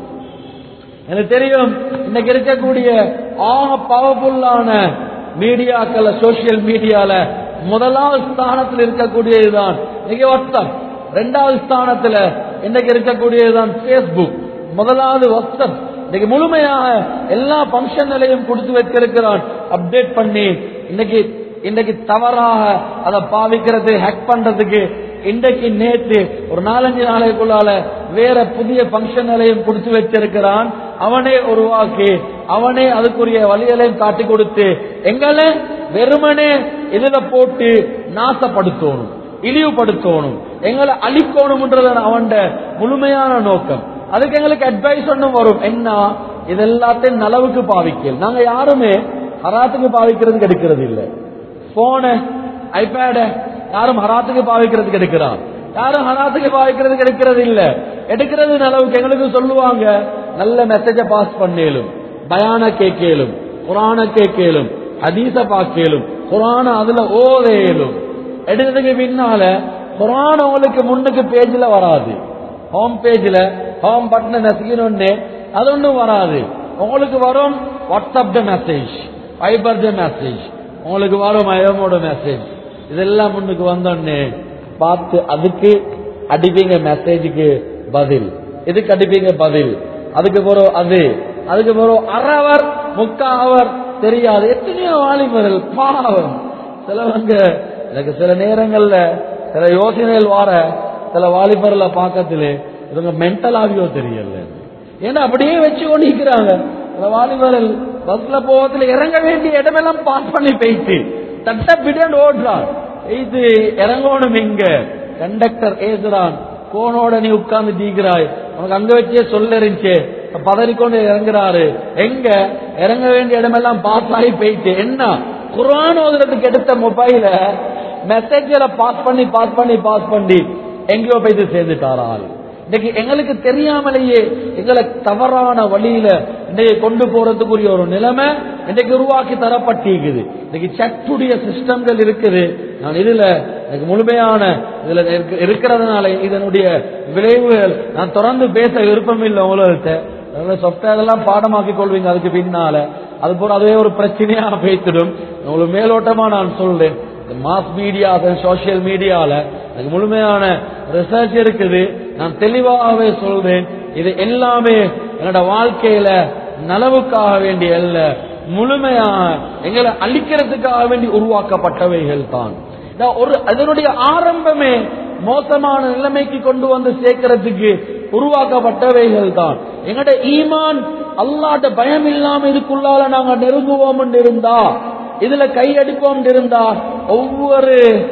எனக்கு தெரியும் இன்னைக்கு இருக்கக்கூடிய ஆக பவர்ஃபுல்லான மீடியாக்கள் சோசியல் மீடியால முதலாவது ஸ்தானத்தில் இருக்கக்கூடியதுதான் இன்னைக்கு வாட்ஸ்அப் ரெண்டாவது ஸ்தானத்துல இன்னைக்கு இருக்கக்கூடியதுதான் பேஸ்புக் முதலாவது வாட்ஸ்அப் இன்னைக்கு முழுமையாக எல்லா பங்கன்களையும் கொடுத்து வச்சிருக்கிறான் அப்டேட் பண்ணி இன்னைக்கு இன்னைக்கு தவறாக அதை பாவிக்கிறது ஹேக் பண்றதுக்கு இன்றைக்கு நேற்று ஒரு நாலஞ்சு நாளைக்குள்ளால வேற புதிய பங்கன்களையும் கொடுத்து வச்சிருக்கிறான் அவனே உருவாக்கி அவனே அதுக்குரிய வழிகளையும் காட்டி கொடுத்து எங்களை வெறுமனே இதுல போட்டு நாசப்படுத்தணும் இழிவுபடுத்தணும் எங்களை அழிக்கணும்ன்றது அவன் முழுமையான நோக்கம் அதுக்கு எங்களுக்கு அட்வைஸ் ஒன்றும் வரும் என்ன இது எல்லாத்தையும் நலவுக்கு பாவிக்கல் நாங்க யாருமே ஹராத்துக்கு பாவிக்கிறதுக்கு எடுக்கிறது இல்லை போனு ஐபேட யாரும் ஹராத்துக்கு பாவிக்கிறதுக்கு எடுக்கிறான் யாரும் ஹராத்துக்கு பாவிக்கிறதுக்கு எடுக்கிறது இல்ல எடுக்கிறது நலவுக்கு எங்களுக்கு சொல்லுவாங்க நல்ல மெசேஜ பாஸ் பண்ணேலும் பயான கேட்கலும் குரான கேட்கலும் ஹதீச பாக்கேலும் குரான அதுல ஓதையிலும் எடுத்ததுக்கு பின்னால குரான் உங்களுக்கு முன்னுக்கு பேஜ்ல வராது ஹோம் பேஜ்ல ஹோம் பட்டனை நசுக்கணும்னு அது ஒன்றும் வராது உங்களுக்கு வரும் வாட்ஸ்அப் மெசேஜ் ஃபைபர் மெசேஜ் உங்களுக்கு வரும் ஐஎமோட மெசேஜ் இதெல்லாம் முன்னுக்கு வந்தோடனே பார்த்து அதுக்கு அடிப்பீங்க மெசேஜுக்கு பதில் இதுக்கு அடிப்பீங்க பதில் அதுக்கு போறோம் அது அதுக்கு போறோம் அரை அவர் முக்கா அவர் தெரியாது எத்தனையோ வாலிபர்கள் பாவம் சிலவங்க எனக்கு சில நேரங்கள்ல சில யோசனைகள் வார சில வாலிபர்ல பாக்கத்துல இவங்க மென்டல் ஆவியோ தெரியல ஏன்னா அப்படியே வச்சு கொண்டிருக்கிறாங்க சில வாலிபர்கள் பஸ்ல போவதுல இறங்க வேண்டிய இடமெல்லாம் பாஸ் பண்ணி போயிட்டு தட்ட பிடியாண்டு ஓடுறான் இது இறங்கணும் இங்க கண்டக்டர் ஏசுறான் கோனோட நீ உட்கார்ந்து தீக்கிறாய் உனக்கு அங்க வச்சே சொல்ல இருந்துச்சு பதறிக்கொண்டு இறங்குறாரு எங்க இறங்க வேண்டிய இடமெல்லாம் பாஸ் ஆகி போயிட்டு என்ன குரான் ஓதுறதுக்கு எடுத்த மொபைல மெசேஜ்ல பாஸ் பண்ணி பாஸ் பண்ணி பாஸ் பண்ணி எங்கேயோ போயிட்டு சேர்ந்துட்டாரால் இன்னைக்கு எங்களுக்கு தெரியாமலேயே எங்களை தவறான வழியில இன்னைக்கு கொண்டு போறதுக்குரிய ஒரு நிலைமை இன்னைக்கு உருவாக்கி தரப்பட்டிருக்குது இன்னைக்கு சட்டுடைய சிஸ்டம்கள் இருக்குது நான் இதுல எனக்கு முழுமையான இதுல இருக்க- இருக்கிறதுனால இதனுடைய விளைவுகள் நான் தொடர்ந்து பேச விருப்பம் இல்லை உலகத்தை சாஃப்ட்வேர் எல்லாம் பாடமாக்கி கொள்வீங்க அதுக்கு பின்னால அது போல அதுவே ஒரு பிரச்சனையா பேசிடும் உங்களுக்கு மேலோட்டமா நான் சொல்றேன் இந்த மாஸ் மீடியா சோசியல் மீடியால எனக்கு முழுமையான ரிசர்ச் இருக்குது நான் தெளிவாகவே சொல்றேன் இது எல்லாமே என்னோட வாழ்க்கையில நலவுக்காக வேண்டிய அல்ல முழுமையாக எங்களை அழிக்கிறதுக்காக வேண்டி உருவாக்கப்பட்டவைகள் தான் நான் ஒரு அதனுடைய ஆரம்பமே மோசமான நிலைமைக்கு கொண்டு வந்து சேர்க்கிறதுக்கு உருவாக்கப்பட்டவைகள் தான் எங்கட ஈமான் அல்லாட்ட பயம் இல்லாம இதுக்குள்ளால நாங்க நெருங்குவோம் இருந்தா இதுல கையடிப்போம் இருந்தா ஒவ்வொரு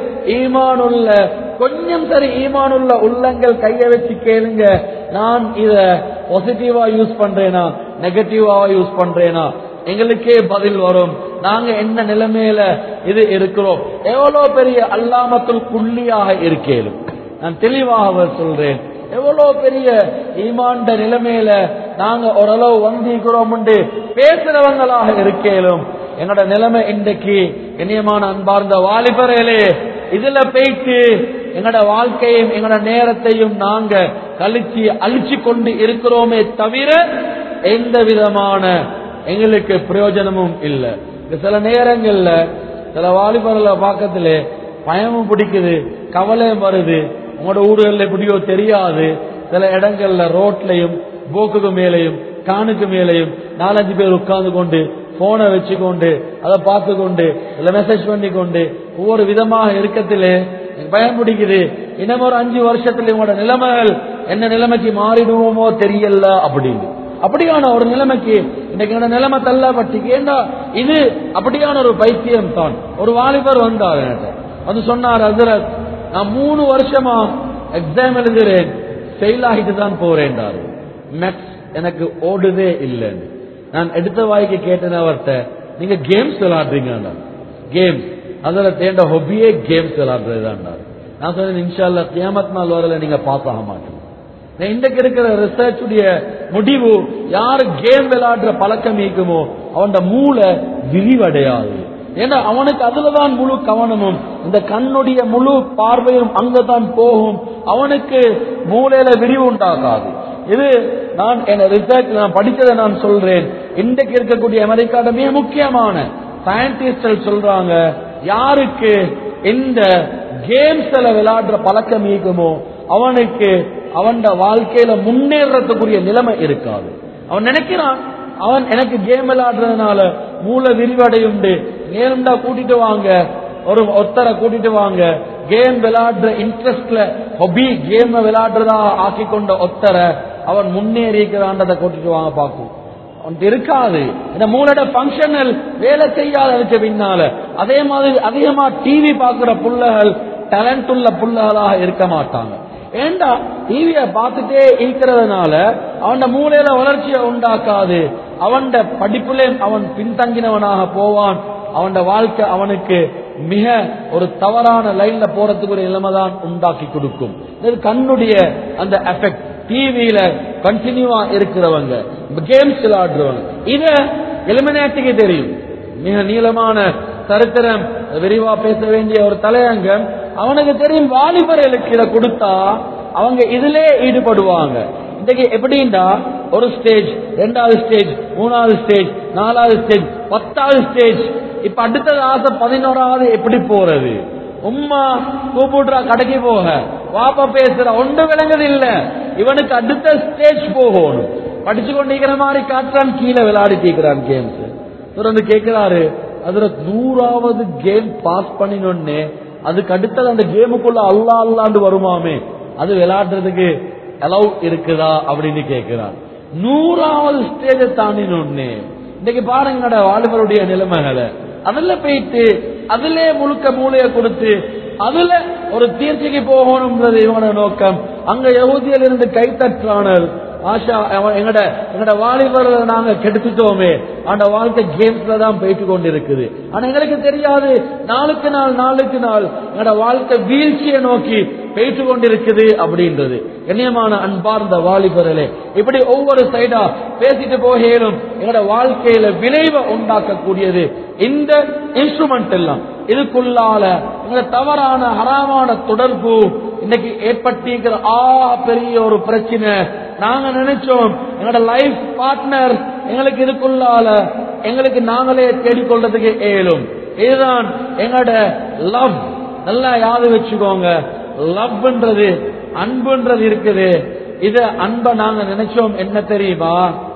ஈமானுள்ள கொஞ்சம் சரி ஈமானுள்ள உள்ளங்கள் கைய வச்சு கேளுங்க நான் இத பாசிட்டிவா யூஸ் பண்றேனா நெகட்டிவாவா யூஸ் பண்றேனா எங்களுக்கே பதில் வரும் நாங்க என்ன நிலைமையில இது இருக்கிறோம் எவ்வளவு பெரிய அல்லாமத்துல் குள்ளியாக இருக்கேலும் நான் தெளிவாக சொல்றேன் எவ்வளவு பெரிய ஈமாண்ட நிலைமையில நாங்க ஓரளவு வந்திக்கிறோம் பேசுறவங்களாக இருக்கேலும் எங்களோட நிலைமை இன்றைக்கு இனியமான அன்பார்ந்த வாலிபரேலே இதுல போயிட்டு எங்களோட வாழ்க்கையும் எங்களோட நேரத்தையும் நாங்க கழிச்சு அழிச்சு கொண்டு இருக்கிறோமே தவிர எந்த விதமான எங்களுக்கு பிரயோஜனமும் இல்லை சில நேரங்கள்ல சில வாலிபர்ல பாக்கத்துல பயமும் பிடிக்குது கவலையும் வருது உங்களோட ஊர்கள்ல எப்படியோ தெரியாது சில இடங்கள்ல ரோட்லயும் போக்குக்கு மேலையும் காணுக்கு மேலையும் நாலஞ்சு பேர் உட்கார்ந்து கொண்டு போனை வச்சுக்கொண்டு அதை பார்த்து கொண்டு இல்ல மெசேஜ் பண்ணி கொண்டு ஒவ்வொரு விதமாக இருக்கத்திலே பயம் பிடிக்குது இன்னும் ஒரு அஞ்சு வருஷத்துல உங்களோட நிலைமைகள் என்ன நிலைமைக்கு மாறிடுவோமோ தெரியல அப்படின்னு அப்படியான ஒரு நிலைமைக்கு இன்னைக்கு என்னோட நிலைமை தள்ளப்பட்டு ஏண்டா இது அப்படியான ஒரு பைத்தியம் தான் ஒரு வாலிபர் வந்தார் என்கிட்ட வந்து சொன்னார் அசரத் நான் மூணு வருஷமா எக்ஸாம் எழுதுறேன் ஃபெயில் ஆகிட்டு தான் போறேன்டாரு மேக்ஸ் எனக்கு ஓடுதே இல்லைன்னு நான் எடுத்த வாய்க்கு கேட்டேன் அவர்கிட்ட நீங்க கேம்ஸ் விளையாடுறீங்க கேம்ஸ் அதுல தேண்ட ஹொபியே கேம்ஸ் விளையாடுறதுதான் நான் சொன்னேன் இன்ஷால்லா கியாமத் நாள் வரல நீங்க பாஸ் ஆக மாட்டீங்க இன்றைக்கு இருக்கிற ரிசர்ச் உடைய முடிவு யாரு கேம் விளையாடுற பழக்கம் இருக்குமோ அவன் மூளை விரிவடையாது ஏன்னா அவனுக்கு அதுலதான் முழு கவனமும் இந்த கண்ணுடைய முழு பார்வையும் அங்கதான் போகும் அவனுக்கு மூளையில விரிவு உண்டாகாது இது நான் என் ரிசர்ச் நான் படிச்சதை நான் சொல்றேன் இன்றைக்கு இருக்கக்கூடிய அமெரிக்காட மிக முக்கியமான சயின்டிஸ்ட் சொல்றாங்க யாருக்கு இந்த கேம்ஸ்ல விளையாடுற பழக்கம் இருக்குமோ அவனுக்கு அவன் வாழ்க்கையில முன்னேறத்துக்குரிய நிலைமை இருக்காது அவன் நினைக்கிறான் அவன் எனக்கு கேம் விளையாடுறதுனால மூல விரிவடையுண்டு நேரம்டா கூட்டிட்டு வாங்க ஒரு ஒத்தரை கூட்டிட்டு வாங்க கேம் விளையாடுற இன்ட்ரெஸ்ட்ல ஹொபி கேம் விளையாடுறதா ஆக்கி கொண்ட ஒத்தரை அவன் முன்னேறி இருக்கிறான்றதை கூட்டிட்டு வாங்க பார்க்கும் அவன்கிட்ட இருக்காது இந்த மூலோட பங்கனல் வேலை செய்யாத வச்ச பின்னால அதே மாதிரி அதிகமா டிவி பாக்குற புள்ளகள் டேலண்ட் உள்ள புள்ளகளாக இருக்க மாட்டாங்க ஏண்டா டிவிய பார்த்துட்டே இருக்கிறதுனால அவன் மூளையில வளர்ச்சியை உண்டாக்காது அவன் படிப்புல அவன் பின்தங்கினவனாக போவான் அவன் வாழ்க்கை அவனுக்கு மிக ஒரு தவறான லைன்ல போறதுக்கு ஒரு நிலைமை தான் உண்டாக்கி கொடுக்கும் இது கண்ணுடைய அந்த எஃபெக்ட் டிவியில கண்டினியூவா இருக்கிறவங்க கேம்ஸ் விளையாடுறவங்க இத எலிமினேட்டுக்கு தெரியும் மிக நீளமான சரித்திரம் விரிவா பேச வேண்டிய ஒரு தலையங்கம் அவனுக்கு தெரியும் வாலிபர்களுக்கு இதை கொடுத்தா அவங்க இதிலே ஈடுபடுவாங்க இன்னைக்கு எப்படின்னா ஒரு ஸ்டேஜ் ரெண்டாவது ஸ்டேஜ் மூணாவது ஸ்டேஜ் நாலாவது ஸ்டேஜ் பத்தாவது ஸ்டேஜ் இப்ப அடுத்தது ஆசை பதினோராவது எப்படி போறது உம்மா கூப்பிடுறா கடைக்கு போக வாப்பா பேசுற ஒன்று விளங்குது இல்ல இவனுக்கு அடுத்த ஸ்டேஜ் போகணும் படிச்சு கொண்டிருக்கிற மாதிரி காட்டுறான் கீழே விளையாடிட்டு இருக்கிறான் கேம்ஸ் இவர் வந்து கேட்கிறாரு அதுல நூறாவது கேம் பாஸ் பண்ணினோடனே அதுக்கு அடுத்தது அந்த கேமுக்குள்ள அல்லா அல்லாண்டு வருமாமே அது விளையாடுறதுக்கு அலவ் இருக்குதா அப்படின்னு கேட்கிறான் நூறாவது ஸ்டேஜ தாண்டினோடனே இன்னைக்கு பாருங்கட வாலிபருடைய நிலைமைகளை அதுல போயிட்டு அதுல முழுக்க மூளைய கொடுத்து அதுல ஒரு தீர்ச்சிக்கு போகணும்ன்றது இவனோட நோக்கம் அங்க யகுதியில் இருந்து கை தட்டுறானல் ஆஷா எங்கட எங்கட வாலிபர்ல நாங்க கெடுத்துட்டோமே அந்த வாழ்க்கை கேம்ஸ்ல தான் போயிட்டு கொண்டு இருக்குது ஆனா எங்களுக்கு தெரியாது நாளுக்கு நாள் நாளுக்கு நாள் எங்கட வாழ்க்கை வீழ்ச்சியை நோக்கி போயிட்டு கொண்டிருக்குது அப்படின்றது கண்ணியமான அன்பார்ந்த வாலிபர்களே இப்படி ஒவ்வொரு சைடா பேசிட்டு போகலும் எங்கட வாழ்க்கையில விளைவை உண்டாக்கக்கூடியது இந்த இன்ஸ்ட்ருமெண்ட் எல்லாம் இதுக்குள்ளால இந்த தவறான ஹராமான தொடர்பு இன்னைக்கு ஏற்பட்டிருக்கிற ஆ பெரிய ஒரு பிரச்சனை நாங்க நினைச்சோம் எங்களோட லைஃப் பார்ட்னர் எங்களுக்கு இதுக்குள்ளால எங்களுக்கு நாங்களே தேடிக்கொள்றதுக்கு ஏலும் இதுதான் எங்களோட லவ் நல்லா யாது வச்சுக்கோங்க லவ்ன்றது அன்புன்றது இருக்குது இது அன்பை நாங்க நினைச்சோம் என்ன தெரியுமா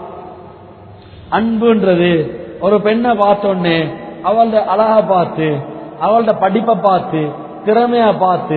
அன்புன்றது ஒரு பெண்ணை பார்த்தோன்னே அவளோட அழகா பார்த்து அவளோட படிப்பை பார்த்து திறமைய பார்த்து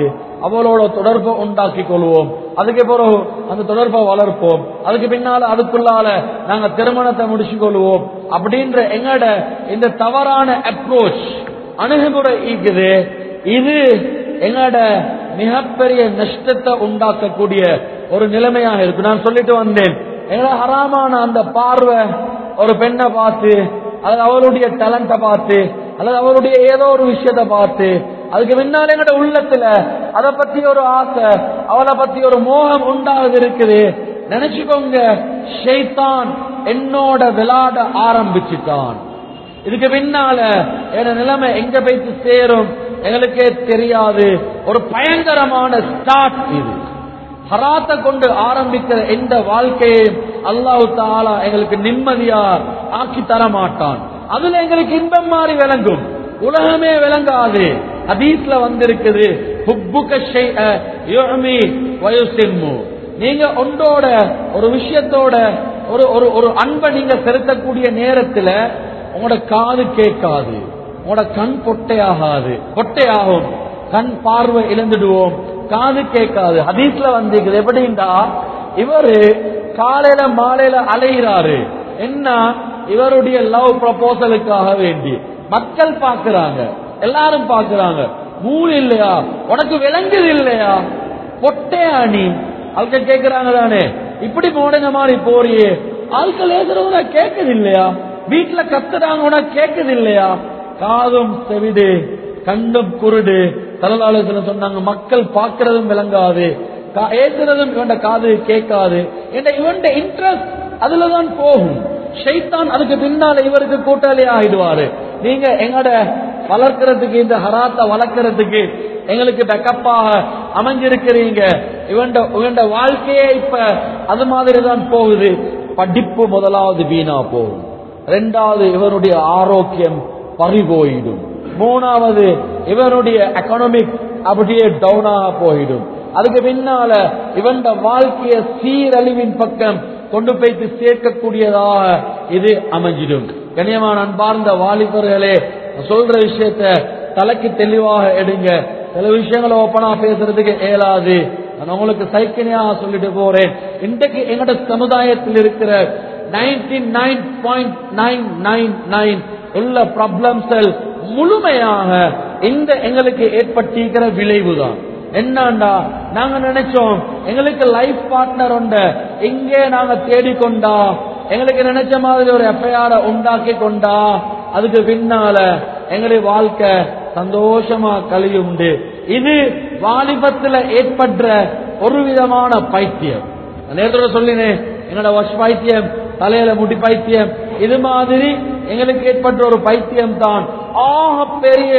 அவளோட தொடர்பை உண்டாக்கி கொள்வோம் அதுக்கு பிறகு அந்த தொடர்பை வளர்ப்போம் அதுக்கு பின்னால அதுக்குள்ளால நாங்க திருமணத்தை முடிச்சு கொள்வோம் அப்படின்ற எங்கட இந்த தவறான அப்ரோச் அணுகுமுறை இருக்குது இது எங்கட மிகப்பெரிய நஷ்டத்தை உண்டாக்கக்கூடிய ஒரு நிலைமையாக இருக்கு நான் சொல்லிட்டு வந்தேன் எங்கட ஹராமான அந்த பார்வை ஒரு பெண்ணை பார்த்து அல்லது அவளுடைய டேலண்ட பார்த்து அல்லது அவளுடைய ஏதோ ஒரு விஷயத்தை பார்த்து அதுக்கு முன்னால எங்கட உள்ளத்துல அதை பத்தி ஒரு ஆசை அவளை பத்தி ஒரு மோகம் உண்டாகுது இருக்குது நினைச்சுக்கோங்க ஷைத்தான் என்னோட விளையாட ஆரம்பிச்சுட்டான் இதுக்கு பின்னால என் நிலைமை எங்க போயிட்டு சேரும் எங்களுக்கே தெரியாது ஒரு பயங்கரமான ஸ்டார்ட் இது ஹராத்தை கொண்டு ஆரம்பிக்கிற எந்த வாழ்க்கையையும் அல்லாஹு தாலா எங்களுக்கு நிம்மதியா ஆக்கி தர மாட்டான் அதுல எங்களுக்கு இன்பம் மாறி விளங்கும் உலகமே விளங்காது ஹதீஸ்ல வந்திருக்குது ஹுப்புக ஷைஅ யுஅமி வயுசிம்மு நீங்க ஒன்றோட ஒரு விஷயத்தோட ஒரு ஒரு ஒரு அன்பை நீங்க செலுத்தக்கூடிய நேரத்துல உங்களோட காது கேட்காது உங்களோட கண் பொட்டையாகாது பொட்டையாகும் கண் பார்வை இழந்துடுவோம் காது கேட்காது ஹதீஸ்ல வந்திருக்குது எப்படின்னா இவரு காலையில மாலையில அலைகிறாரு என்ன இவருடைய லவ் ப்ரப்போசலுக்காக வேண்டி மக்கள் பாக்குறாங்க எல்லாரும் பாக்குறாங்க மூணு இல்லையா உனக்கு விளங்குது இல்லையா பொட்டையா நீ அவங்க கேக்குறாங்க தானே இப்படி போடுங்க மாதிரி போறியே ஆட்கள் ஏசுறவங்க கேக்குது இல்லையா வீட்டுல கத்துறாங்க உனக்கு கேக்குது இல்லையா காதும் செவிடு கண்ணும் குருடு தலலாலயத்துல சொன்னாங்க மக்கள் பார்க்கறதும் விளங்காது கா- ஏசுறதும் இவன் காது கேட்காது என்ற இவன் இன்ட்ரெஸ்ட் அதுலதான் போகும் ஷைத்தான் அதுக்கு பின்னால இவருக்கு கூட்டாளி ஆயிடுவாரு நீங்க எங்கட வளர்க்கறதுக்கு இந்த ஹராத்தை வளர்க்கறதுக்கு எங்களுக்கு பேக்கப்பாக அமைஞ்சிருக்கிறீங்க இவன் இவன் வாழ்க்கையே இப்ப அது மாதிரி தான் போகுது படிப்பு முதலாவது வீணா போகும் ரெண்டாவது இவனுடைய ஆரோக்கியம் பறிபோயிடும் மூணாவது இவனுடைய எக்கனாமிக் அப்படியே டவுனாக போயிடும் அதுக்கு பின்னால இவன் வாழ்க்கைய சீரழிவின் பக்கம் கொண்டு போய்த்து சேர்க்கக்கூடியதாக இது அமைஞ்சிடும் கண்ணியமான அன்பார்ந்த வாலிபர்களே நான் சொல்ற விஷயத்த தலைக்கு தெளிவாக எடுங்க சில விஷயங்களை ஓப்பனா பேசுறதுக்கு இயலாது நான் உங்களுக்கு சைக்கிணையாக சொல்லிட்டு போறேன் இன்றைக்கு எங்கட சமுதாயத்தில் இருக்கிற ninety nine point nine nine nine உள்ள ப்ராப்ளம்ஸ் முழுமையாக இந்த எங்களுக்கு ஏற்பட்டிருக்கிற விளைவுதான் என்னண்டா நாங்க நினைச்சோம் எங்களுக்கு லைஃப் பார்ட்னர் உண்டு எங்கே நாங்க தேடிக்கொண்டா எங்களுக்கு நினைச்ச மாதிரி ஒரு எஃப்ஐஆர் உண்டாக்கி கொண்டா அதுக்கு பின்னால எங்களுடைய வாழ்க்கை சந்தோஷமா கழியுண்டு இது வாலிபத்துல ஏற்படுற ஒரு விதமான பைத்தியம் நான் நேரத்தோட சொல்லினேன் எங்களோட வஷ் பைத்தியம் தலையில முடி பைத்தியம் இது மாதிரி எங்களுக்கு ஏற்பட்ட ஒரு பைத்தியம் தான் ஆக பெரிய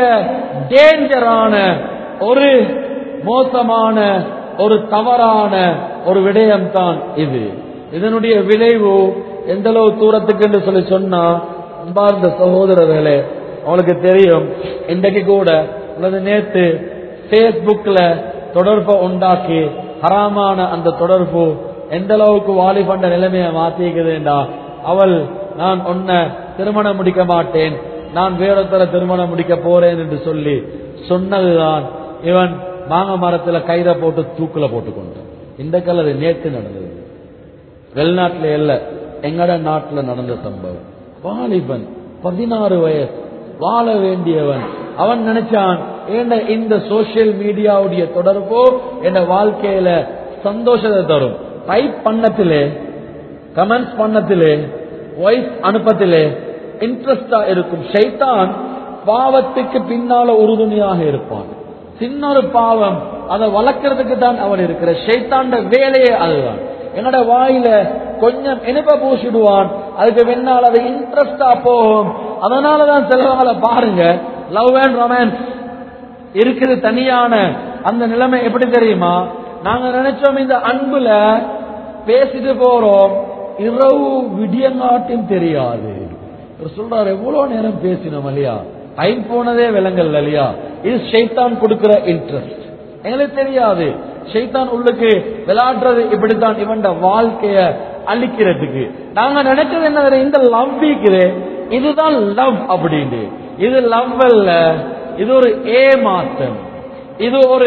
டேஞ்சரான ஒரு மோசமான ஒரு தவறான ஒரு விடயம் தான் இது இதனுடைய விளைவு எந்த அளவு தூரத்துக்கு என்று சொல்லி சொன்னா அன்பார்ந்த சகோதரர்களே அவங்களுக்கு தெரியும் இன்றைக்கு கூட அல்லது நேத்து பேஸ்புக்ல தொடர்பை உண்டாக்கி ஹராமான அந்த தொடர்பு எந்த அளவுக்கு வாலிபண்ட நிலைமையை மாத்திக்குதுண்டா அவள் நான் உன்ன திருமணம் முடிக்க மாட்டேன் நான் வேறொருத்தர திருமணம் முடிக்க போறேன் என்று சொல்லி சொன்னதுதான் இவன் மாங்க மரத்துல கயிறை போட்டு தூக்குல போட்டுக்கொண்டான் இந்த கலர் நேற்று நடந்தது வெளிநாட்டுல இல்ல எங்கட நாட்டுல நடந்த சம்பவம் வாலிபன் பதினாறு வயசு வாழ வேண்டியவன் அவன் நினைச்சான் ஏண்ட இந்த சோசியல் மீடியாவுடைய தொடர்போ என் வாழ்க்கையில சந்தோஷத்தை தரும் டைப் பண்ணத்திலே கமெண்ட்ஸ் பண்ணத்திலே வாய்ஸ் அனுப்பத்திலே இன்ட்ரெஸ்டா இருக்கும் ஷைத்தான் பாவத்துக்கு பின்னால உறுதுணையாக இருப்பான் சின்ன ஒரு பாவம் அதை வளர்க்கறதுக்கு தான் அவன் இருக்கிற ஷைத்தாண்ட வேலையே அதுதான் என்னோட வாயில கொஞ்சம் இனிப்ப பூசிடுவான் அதுக்கு பின்னால் அது இன்ட்ரெஸ்டா போகும் அதனாலதான் சிலவங்களை பாருங்க லவ் அண்ட் ரொமான்ஸ் இருக்குது தனியான அந்த நிலைமை எப்படி தெரியுமா நாங்க நினைச்சோம் இந்த அன்புல பேசிட்டு போறோம் இரவு விடியங்காட்டியும் தெரியாது இவர் சொல்றாரு எவ்வளவு நேரம் பேசினோம் இல்லையா டைம் போனதே விலங்கல் இல்லையா இது ஷைத்தான் கொடுக்கிற இன்ட்ரெஸ்ட் எங்களுக்கு தெரியாது ஷைத்தான் உள்ளுக்கு விளையாடுறது இப்படித்தான் இவன் வாழ்க்கைய அழிக்கிறதுக்கு நாங்க நினைச்சது என்ன தெரியும்? இந்த லவ் வீக்குது இதுதான் லவ் அப்படின்னு இது லவ் அல்ல இது ஒரு ஏமாற்றம் இது ஒரு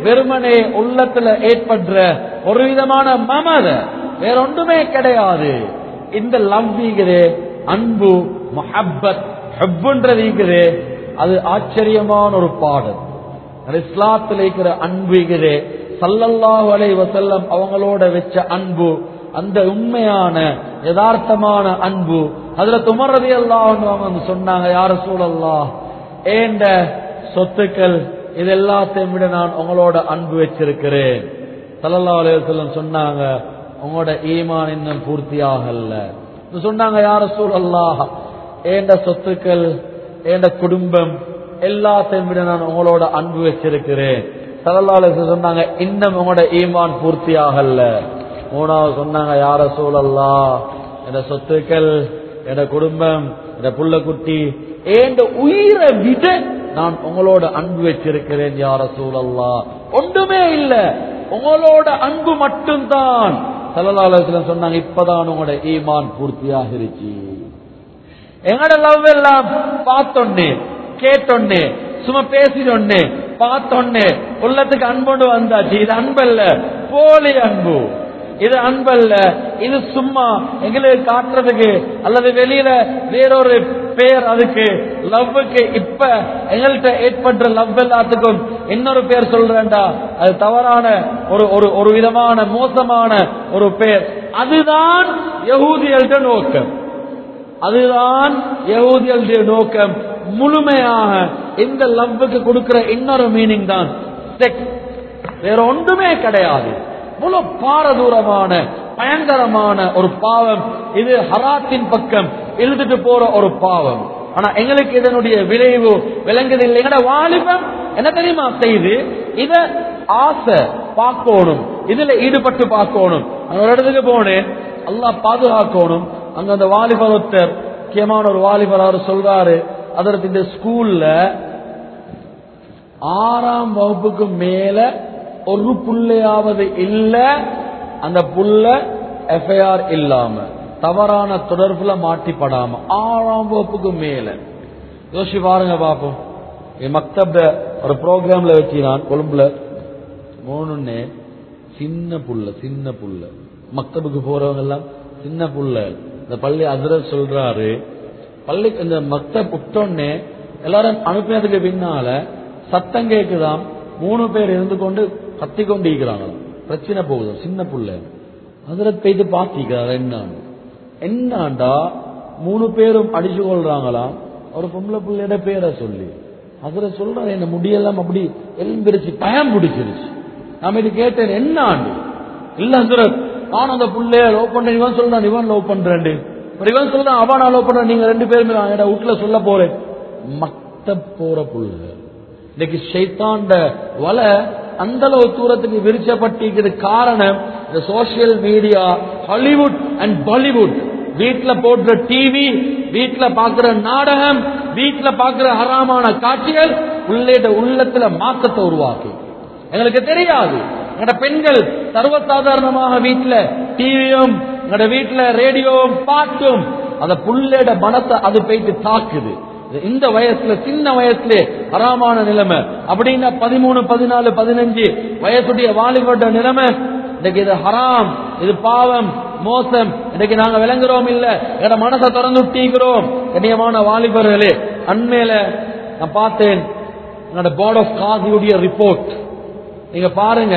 வெறுமனே உள்ளத்துல ஏற்படுற ஒரு விதமான மமத வேற ஒன்றுமே கிடையாது இந்த லவ் ஈகுது அன்பு மஹப்பத் ஹெப்புன்றது ஈகுது அது ஆச்சரியமான ஒரு பாடல் இஸ்லாத்தில் இருக்கிற அன்பு ஈகுது சல்லல்லாஹு அலைஹி வஸல்லம் அவங்களோட வச்ச அன்பு அந்த உண்மையான யதார்த்தமான அன்பு அதுல துமர் ரதி அல்லாஹ் சொன்னாங்க யார சூழல்லா ஏண்ட சொத்துக்கள் இது எல்லாத்தையும் விட நான் உங்களோட அன்பு வச்சிருக்கிறேன் சல்லல்லாஹு அலைஹி வஸல்லம் சொன்னாங்க உங்களோட ஈமான் இன்னும் பூர்த்தியாகல சொன்னாங்க யார சூழல்லாஹ் ஏண்ட சொத்துக்கள் ஏண்ட குடும்பம் எல்லாத்தையும் விட நான் உங்களோட அன்பு வச்சிருக்கிறேன் சல்லல்லாஹு அலைஹி வஸல்லம் சொன்னாங்க இன்னும் உங்களோட ஈமான் பூர்த்தியாகல மூணாவது சொன்னாங்க யார சூழல்லா என் சொத்துக்கள் என் குடும்பம் என் புள்ள குட்டி ஏண்ட உயிரை விட நான் உங்களோட அன்பு வச்சிருக்கிறேன் யார சூழல்லா ஒன்றுமே இல்ல உங்களோட அன்பு மட்டும்தான் சல்லல்லாஹு சொன்னாங்க இப்பதான் உங்களோட ஈமான் பூர்த்தியாகிருச்சு எங்கட லவ் எல்லாம் பார்த்தொன்னே கேட்டொன்னே சும்மா பேசினொன்னே பார்த்தொன்னே உள்ளத்துக்கு அன்போடு வந்தாச்சு இது அன்பல்ல போலி அன்பு இது அன்பல்ல இது சும்மா எங்களுக்கு காட்டுறதுக்கு அல்லது வெளியில வேறொரு பேர் அதுக்கு லவ்வுக்கு இப்ப எங்கள்கிட்ட ஏற்படுற லவ் எல்லாத்துக்கும் இன்னொரு பேர் சொல்றேன்டா அது தவறான ஒரு ஒரு ஒரு விதமான மோசமான ஒரு பேர் அதுதான் யகூதியல்ட நோக்கம் அதுதான் யகூதியல்டைய நோக்கம் முழுமையாக இந்த லவ்வுக்கு கொடுக்கிற இன்னொரு மீனிங் தான் செக்ஸ் வேற ஒன்றுமே கிடையாது முழு பாரதூரமான பயங்கரமான ஒரு பாவம் இது ஹராத்தின் பக்கம் இழுத்துட்டு போற ஒரு பாவம் ஆனா எங்களுக்கு இதனுடைய விளைவு விளங்குது இல்லை எங்கட வாலிபம் என்ன தெரியுமா செய்து இத ஆசை பார்க்கணும் இதுல ஈடுபட்டு பார்க்கணும் அந்த ஒரு இடத்துக்கு போனேன் அல்லாஹ் பாதுகாக்கணும் அங்க அந்த வாலிபர் ஒருத்தர் முக்கியமான ஒரு வாலிபர் அவர் சொல்றாரு அதற்கு இந்த ஸ்கூல்ல ஆறாம் வகுப்புக்கு மேல ஒரு புள்ளையாவது இல்ல அந்த புள்ள எஃப்ஐஆர் இல்லாம தவறான தொடர்புல மாட்டிப்படாம ஆறாம் வகுப்புக்கு மேல யோசி பாருங்க பாப்போம் என் மக்தப்ல ஒரு ப்ரோக்ராம்ல வச்சினான் கொழும்புல மூணுன்னு சின்ன புள்ள சின்ன புள்ள மக்தபுக்கு போறவங்க எல்லாம் சின்ன புள்ள இந்த பள்ளி அசரத் சொல்றாரு பள்ளி இந்த மக்தப் விட்டோன்னே எல்லாரும் அனுப்பினதுக்கு பின்னால சத்தம் கேக்குதாம் மூணு பேர் இருந்து கொண்டு கத்தி கொண்டு இருக்கிறாங்களாம் பிரச்சனை போகுது சின்ன புள்ள அதில் போயிட்டு பார்த்திக்கிறார் என்னான்னு என்னாண்டா மூணு பேரும் அடிச்சு கொள்றாங்களாம் ஒரு பொம்பளை பிள்ளையோட பேரை சொல்லி அதுல சொல்ற என்ன முடியெல்லாம் அப்படி எலும்பிரிச்சு பயம் பிடிச்சிருச்சு நாம இது கேட்டேன் என்ன ஆண்டு இல்ல ஹசரத் நான் அந்த புள்ளைய லவ் பண்றேன் இவன் சொல்றான் இவன் லவ் பண்றேன் இவன் சொல்றான் அவன் நான் லவ் பண்றேன் நீங்க ரெண்டு பேருமே நான் என்னோட வீட்டுல சொல்ல போறேன் மத்த போற புள்ள இன்னைக்கு ஷைத்தாண்ட வலை அந்த அளவு தூரத்துக்கு விரிச்சப்பட்டிருக்கிறது காரணம் இந்த social media Hollywood and Bollywood வீட்டுல போடுற டிவி வீட்டுல பாக்குற நாடகம் வீட்டுல பாக்குற ஹராமான காட்சிகள் உள்ளேட உள்ளத்துல மாற்றத்தை உருவாக்கி எங்களுக்கு தெரியாது எங்கட பெண்கள் சர்வசாதாரணமாக வீட்டுல டிவியும் எங்கட வீட்டுல ரேடியோவும் பாட்டும் அந்த புள்ளேட மனத்தை அது போயிட்டு தாக்குது இந்த வயசுல சின்ன வயசுல ஹராமான நிலைமை அப்படின்னா பதிமூணு பதினாலு பதினஞ்சு வயசுடைய வாலிபட்ட நிலைமை இன்னைக்கு இது ஹராம் இது பாவம் மோசம் இன்னைக்கு நாங்க விளங்குறோம் இல்ல எட மனசை திறந்து விட்டீங்கிறோம் கண்ணியமான வாலிபர்களே அண்மையில நான் பார்த்தேன் என்னோட போர்ட் ஆஃப் காதியுடைய ரிப்போர்ட் நீங்க பாருங்க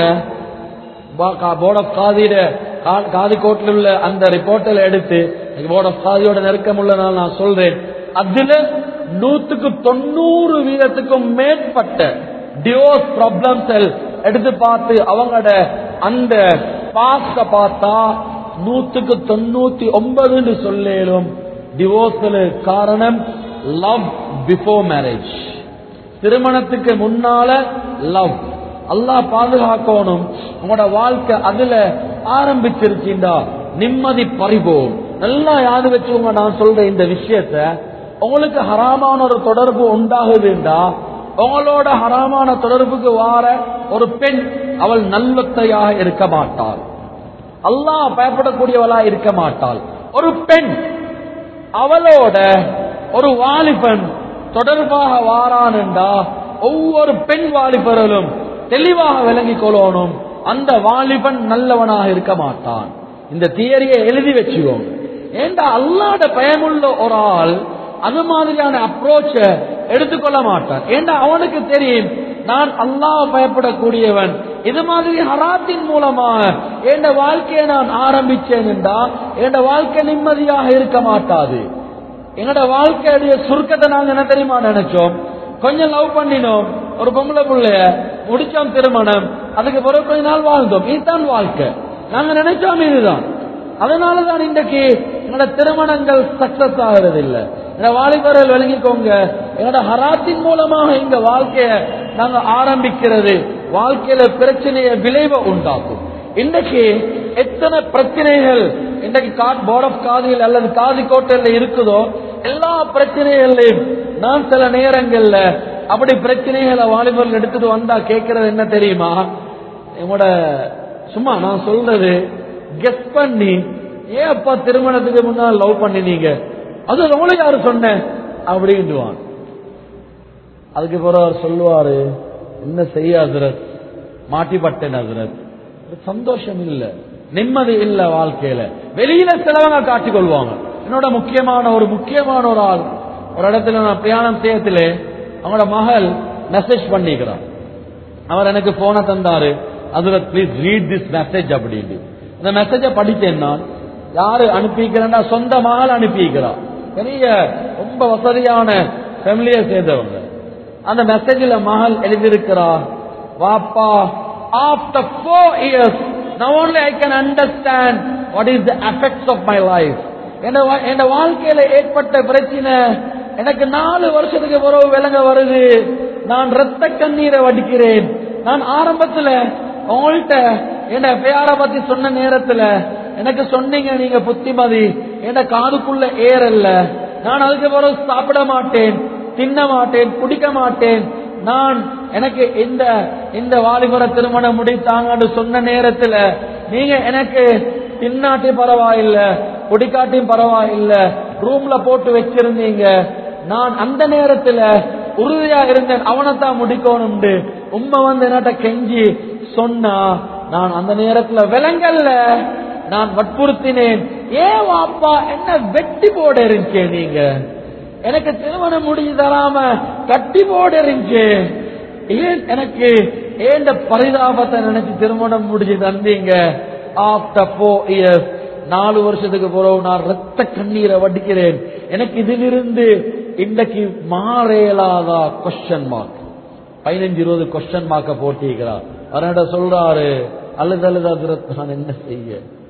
போர்ட் ஆஃப் காதியோட காதி கோட்டில் உள்ள அந்த ரிப்போர்ட்டில் எடுத்து போர்ட் ஆஃப் காதியோட நெருக்கம் உள்ளனால நான் சொல்றேன் அதுல நூத்துக்கு தொண்ணூறு வீதத்துக்கும் மேற்பட்ட டிவோர்ஸ் ப்ராப்ளம்ஸ் எடுத்து பார்த்து அவங்களோட அந்த பாஸ்ட பார்த்தா நூத்துக்கு தொண்ணூத்தி ஒன்பதுன்னு சொல்லேலும் டிவோர்ஸ்ல காரணம் லவ் பிஃபோர் மேரேஜ் திருமணத்துக்கு முன்னால லவ் அல்லாஹ் பாதுகாக்கணும் உங்களோட வாழ்க்கை அதுல ஆரம்பிச்சிருக்கீண்டா நிம்மதி பறிபோம் நல்லா யாரு வச்சுக்கோங்க நான் சொல்ற இந்த விஷயத்த உங்களுக்கு ஹராமான ஒரு தொடர்பு உண்டாகுதுண்டா உங்களோட ஹராமான தொடர்புக்கு வார ஒரு பெண் அவள் நல்லத்தையாக இருக்க மாட்டாள் அல்லாஹ் பயப்படக்கூடியவளா இருக்க மாட்டாள் ஒரு பெண் அவளோட ஒரு வாலிபன் தொடர்பாக வாரான்டா ஒவ்வொரு பெண் வாலிபர்களும் தெளிவாக விளங்கிக் கொள்ளணும் அந்த வாலிபன் நல்லவனாக இருக்க மாட்டான் இந்த தியரியை எழுதி வச்சுக்கோங்க ஏண்டா அல்லாட பயமுள்ள ஒரு ஆள் அது மாதிரியான அப்ரோச்ச எடுத்துக்கொள்ள மாட்டான் ஏண்டா அவனுக்கு தெரியும் நான் அல்லாஹ் பயப்படக்கூடியவன் இது மாதிரி ஹராத்தின் மூலமாக என் வாழ்க்கையை நான் ஆரம்பிச்சேன் என்றா என் வாழ்க்கை நிம்மதியாக இருக்க மாட்டாது எங்களோட வாழ்க்கையுடைய சுருக்கத்தை நாங்க என்ன தெரியுமா நினைச்சோம் கொஞ்சம் லவ் பண்ணினோம் ஒரு பொம்பளை புள்ளைய முடிச்சோம் திருமணம் அதுக்கு பிறகு கொஞ்ச நாள் வாழ்ந்தோம் இதுதான் வாழ்க்கை நாங்க நினைச்சோம் இதுதான் அதனாலதான் இன்றைக்கு எங்களோட திருமணங்கள் சக்சஸ் ஆகிறது இல்ல எங்களோட வாலிபர்கள் விளங்கிக்கோங்க எங்களோட ஹராத்தின் மூலமாக எங்க வாழ்க்கைய நாங்க ஆரம்பிக்கிறது வாழ்க்கையில பிரச்சனைய விளைவை உண்டாக்கும் இன்றைக்கு எத்தனை பிரச்சனைகள் இன்றைக்கு போர்ட் ஆஃப் காதியில் அல்லது காதி கோட்டையில இருக்குதோ எல்லா பிரச்சனைகள்லையும் நான் சில நேரங்கள்ல அப்படி பிரச்சனைகளை வாலிபர்கள் எடுத்துட்டு வந்தா கேட்கறது என்ன தெரியுமா என்னோட சும்மா நான் சொல்றது கெஸ் பண்ணி ஏன் அப்பா திருமணத்துக்கு முன்னால் லவ் பண்ணினீங்க அது உங்களுக்கு யாரு சொன்ன அப்படின்ட்டுவான் அதுக்கு பிறகு அவர் சொல்லுவாரு என்ன செய்ய ஹசரத் மாட்டிப்பட்டேன் ஹசரத் சந்தோஷம் இல்ல நிம்மதி இல்ல வாழ்க்கையில வெளியில சிலவங்க காட்டிக் கொள்வாங்க என்னோட முக்கியமான ஒரு முக்கியமான ஒரு ஆள் ஒரு இடத்துல நான் பிரயாணம் செய்யத்திலே அவங்களோட மகள் மெசேஜ் பண்ணிக்கிறான் அவர் எனக்கு போன தந்தாரு அதுல ப்ளீஸ் ரீட் திஸ் மெசேஜ் அப்படின்னு இந்த மெசேஜ படித்தேன் நான் யாரு அனுப்பிக்கிறேன்னா சொந்த மகள் அனுப்பிக்கிறான் பெரிய ரொம்ப வசதியான ஃபேமிலியை சேர்ந்தவங்க அந்த மெசேஜில் மகள் எழுதியிருக்கிறா வாப்பா after four years now only I can understand what is the effects of my life என் வாழ்க்கையில ஏற்பட்ட பிரச்சனை எனக்கு நாலு வருஷத்துக்கு பிறகு விளங்க வருது நான் ரத்த கண்ணீரை வடிக்கிறேன் நான் ஆரம்பத்துல உங்கள்கிட்ட என்ன பேர பத்தி சொன்ன நேரத்துல எனக்கு சொன்னீங்க நீங்க புத்திமதி என்ன காதுக்குள்ள ஏறல்ல நான் அதுக்கு பிறகு சாப்பிட மாட்டேன் தின்ன மாட்டேன் குடிக்க மாட்டேன் நான் எனக்கு இந்த இந்த வாலிபர திருமணம் முடித்தாங்கன்னு சொன்ன நேரத்துல நீங்க எனக்கு தின்னாட்டி பரவாயில்ல குடிக்காட்டியும் பரவாயில்ல ரூம்ல போட்டு வச்சிருந்தீங்க நான் அந்த நேரத்துல உறுதியா இருந்தேன் அவனைத்தான் முடிக்கணும் உண்மை வந்து என்னட்ட கெஞ்சி சொன்னா நான் அந்த நேரத்துல விலங்கல்ல நான் வற்புறுத்தினேன் ஏன் வாப்பா என்ன வெட்டி போட இருந்துச்சே நீங்க எனக்கு திருமணம் முடிஞ்சு தராம கட்டி போட இருந்துச்சு ஏன் எனக்கு ஏண்ட பரிதாபத்தை நினைச்சு திருமணம் முடிஞ்சு தந்தீங்க ஆஃப்டர் ஃபோர் இயர்ஸ் நாலு வருஷத்துக்கு பிறகு நான் ரத்த கண்ணீரை வடிக்கிறேன் எனக்கு இதிலிருந்து இன்றைக்கு மாறேலாதா கொஸ்டின் மார்க் பதினஞ்சு இருபது கொஸ்டின் மார்க்க போட்டிருக்கிறார் அவர்கிட்ட சொல்றாரு அழுது அழுது அதிரத் நான் என்ன செய்ய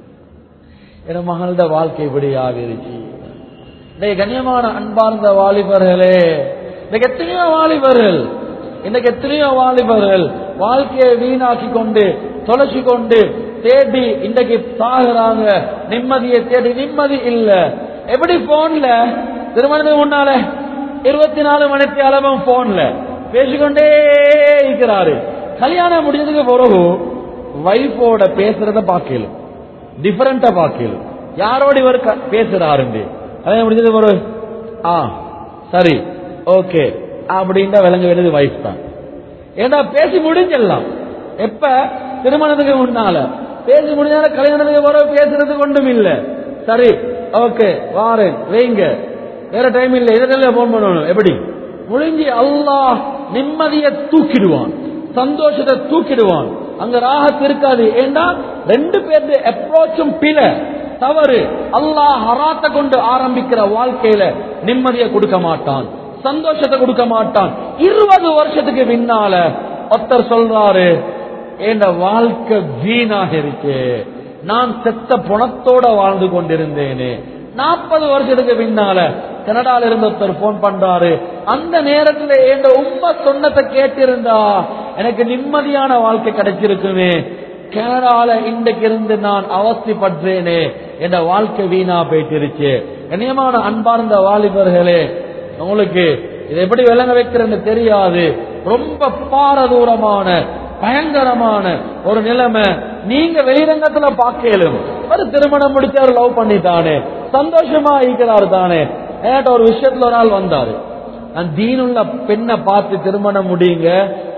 என் மகளோட வாழ்க்கை இப்படி ஆகிருச்சு இன்னைக்கு கண்ணியமான அன்பார்ந்த வாலிபர்களே இன்னைக்கு எத்தனையோ வாலிபர்கள் இன்னைக்கு எத்தனையோ வாலிபர்கள் வாழ்க்கையை வீணாக்கி கொண்டு தொலைச்சு கொண்டு தேடி இன்றைக்கு சாகுறாங்க நிம்மதியை தேடி நிம்மதி இல்ல எப்படி போன்ல திருமணத்துக்கு முன்னால இருபத்தி நாலு மணிக்கு அளவும் போன்ல பேசிக்கொண்டே இருக்கிறாரு கல்யாணம் முடிஞ்சதுக்கு பிறகு வைஃபோட பேசுறத பார்க்கல டிஃபரெண்டா பார்க்கல யாரோட இவர் க- பேசுறாருண்டு கல்யாணம் முடிஞ்சது பிறகு ஆ சரி ஓகே அப்படின்ட்டு விளங்க வேண்டியது வைஃப் தான் ஏன்னா பேசி முடிஞ்சிடலாம் எப்ப திருமணத்துக்கு முன்னால பேசி முடிஞ்சால கல்யாணத்துக்கு பிறகு பேசுறதுக்கு ஒன்றும் இல்ல சரி ஓகே வாரேன் வைங்க வேற டைம் இல்ல இதெல்லாம் போன் பண்ணணும் எப்படி முடிஞ்சு அல்லாஹ் நிம்மதியை தூக்கிடுவான் சந்தோஷத்தை தூக்கிடுவான் அங்க ராகத் இருக்காது ஏண்டா ரெண்டு பேருடைய அப்ரோச்சும் பில தவறு அல்லாஹ் ஹராத்த கொண்டு ஆரம்பிக்கிற வாழ்க்கையில நிம்மதியை கொடுக்க மாட்டான் சந்தோஷத்தை கொடுக்க மாட்டான் இருபது வருஷத்துக்கு பின்னால ஒருத்தர் சொல்றாரு என் வாழ்க்கை வீணாக இருக்கு நான் செத்த புணத்தோட வாழ்ந்து கொண்டிருந்தேனே நாற்பது வருஷத்துக்கு பின்னால கனடால இருந்து ஒருத்தர் போன் பண்றாரு அந்த நேரத்துல என் உண்மை சொன்னதை கேட்டிருந்தா எனக்கு நிம்மதியான வாழ்க்கை கிடைச்சிருக்குமே கனடால இன்றைக்கு இருந்து நான் அவஸ்திப்படுறேனே என் வாழ்க்கை வீணா போயிட்டிருச்சு கண்ணியமான அன்பார்ந்த வாலிபர்களே உங்களுக்கு இது எப்படி விளங்க வைக்கிறேன்னு தெரியாது ரொம்ப பாரதூரமான பயங்கரமான ஒரு நிலைமை நீங்க வெளிரங்கத்துல பார்க்கலும் ஒரு திருமணம் முடிச்சு அவர் லவ் பண்ணிட்டானே சந்தோஷமா இருக்கிறாரு தானே என்கிட்ட ஒரு விஷயத்துல ஒரு நாள் வந்தாரு நான் தீனுள்ள பெண்ணை பார்த்து திருமணம் முடியுங்க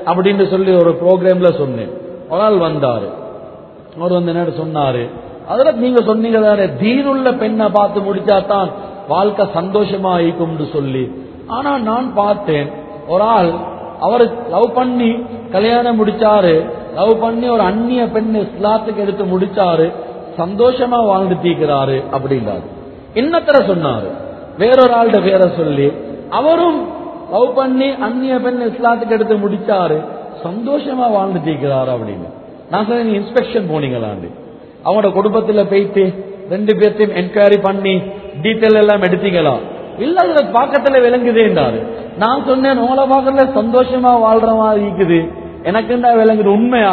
அப்படின்னு சொல்லி ஒரு ப்ரோக்ராம்ல சொன்னேன் ஒரு ஆள் வந்தாரு அவர் வந்து என்ன சொன்னாரு அதுல நீங்க சொன்னீங்க தானே தீனுள்ள பெண்ணை பார்த்து முடிச்சா தான் வாழ்க்கை சந்தோஷமா இருக்கும்னு சொல்லி ஆனா நான் பார்த்தேன் ஒரு ஆள் அவர் லவ் பண்ணி கல்யாணம் முடிச்சாரு லவ் பண்ணி ஒரு அந்நிய பெண் இஸ்லாத்துக்கு எடுத்து முடிச்சாரு சந்தோஷமா வாழ்ந்து தீக்கிறாரு அப்படின்றாரு இன்னத்தர சொன்னாரு வேறொரு ஆள்கிட்ட பேரை சொல்லி அவரும் லவ் பண்ணி அந்நிய பெண் இஸ்லாத்துக்கு எடுத்து முடிச்சாரு சந்தோஷமா வாழ்ந்து தீக்கிறாரு அப்படின்னு நான் சொன்னேன் நீங்க இன்ஸ்பெக்ஷன் போனீங்களாண்டு அவங்களோட குடும்பத்துல போயிட்டு ரெண்டு பேர்த்தையும் என்கொயரி பண்ணி டீட்டெயில் எல்லாம் எடுத்தீங்களா இல்ல அதுல பாக்கத்துல விளங்குதேன்றாரு நான் சொன்னேன் உங்களை பாக்கத்துல சந்தோஷமா வாழ்ற மாதிரி இருக்குது எனக்குண்டா விளங்குது உண்மையா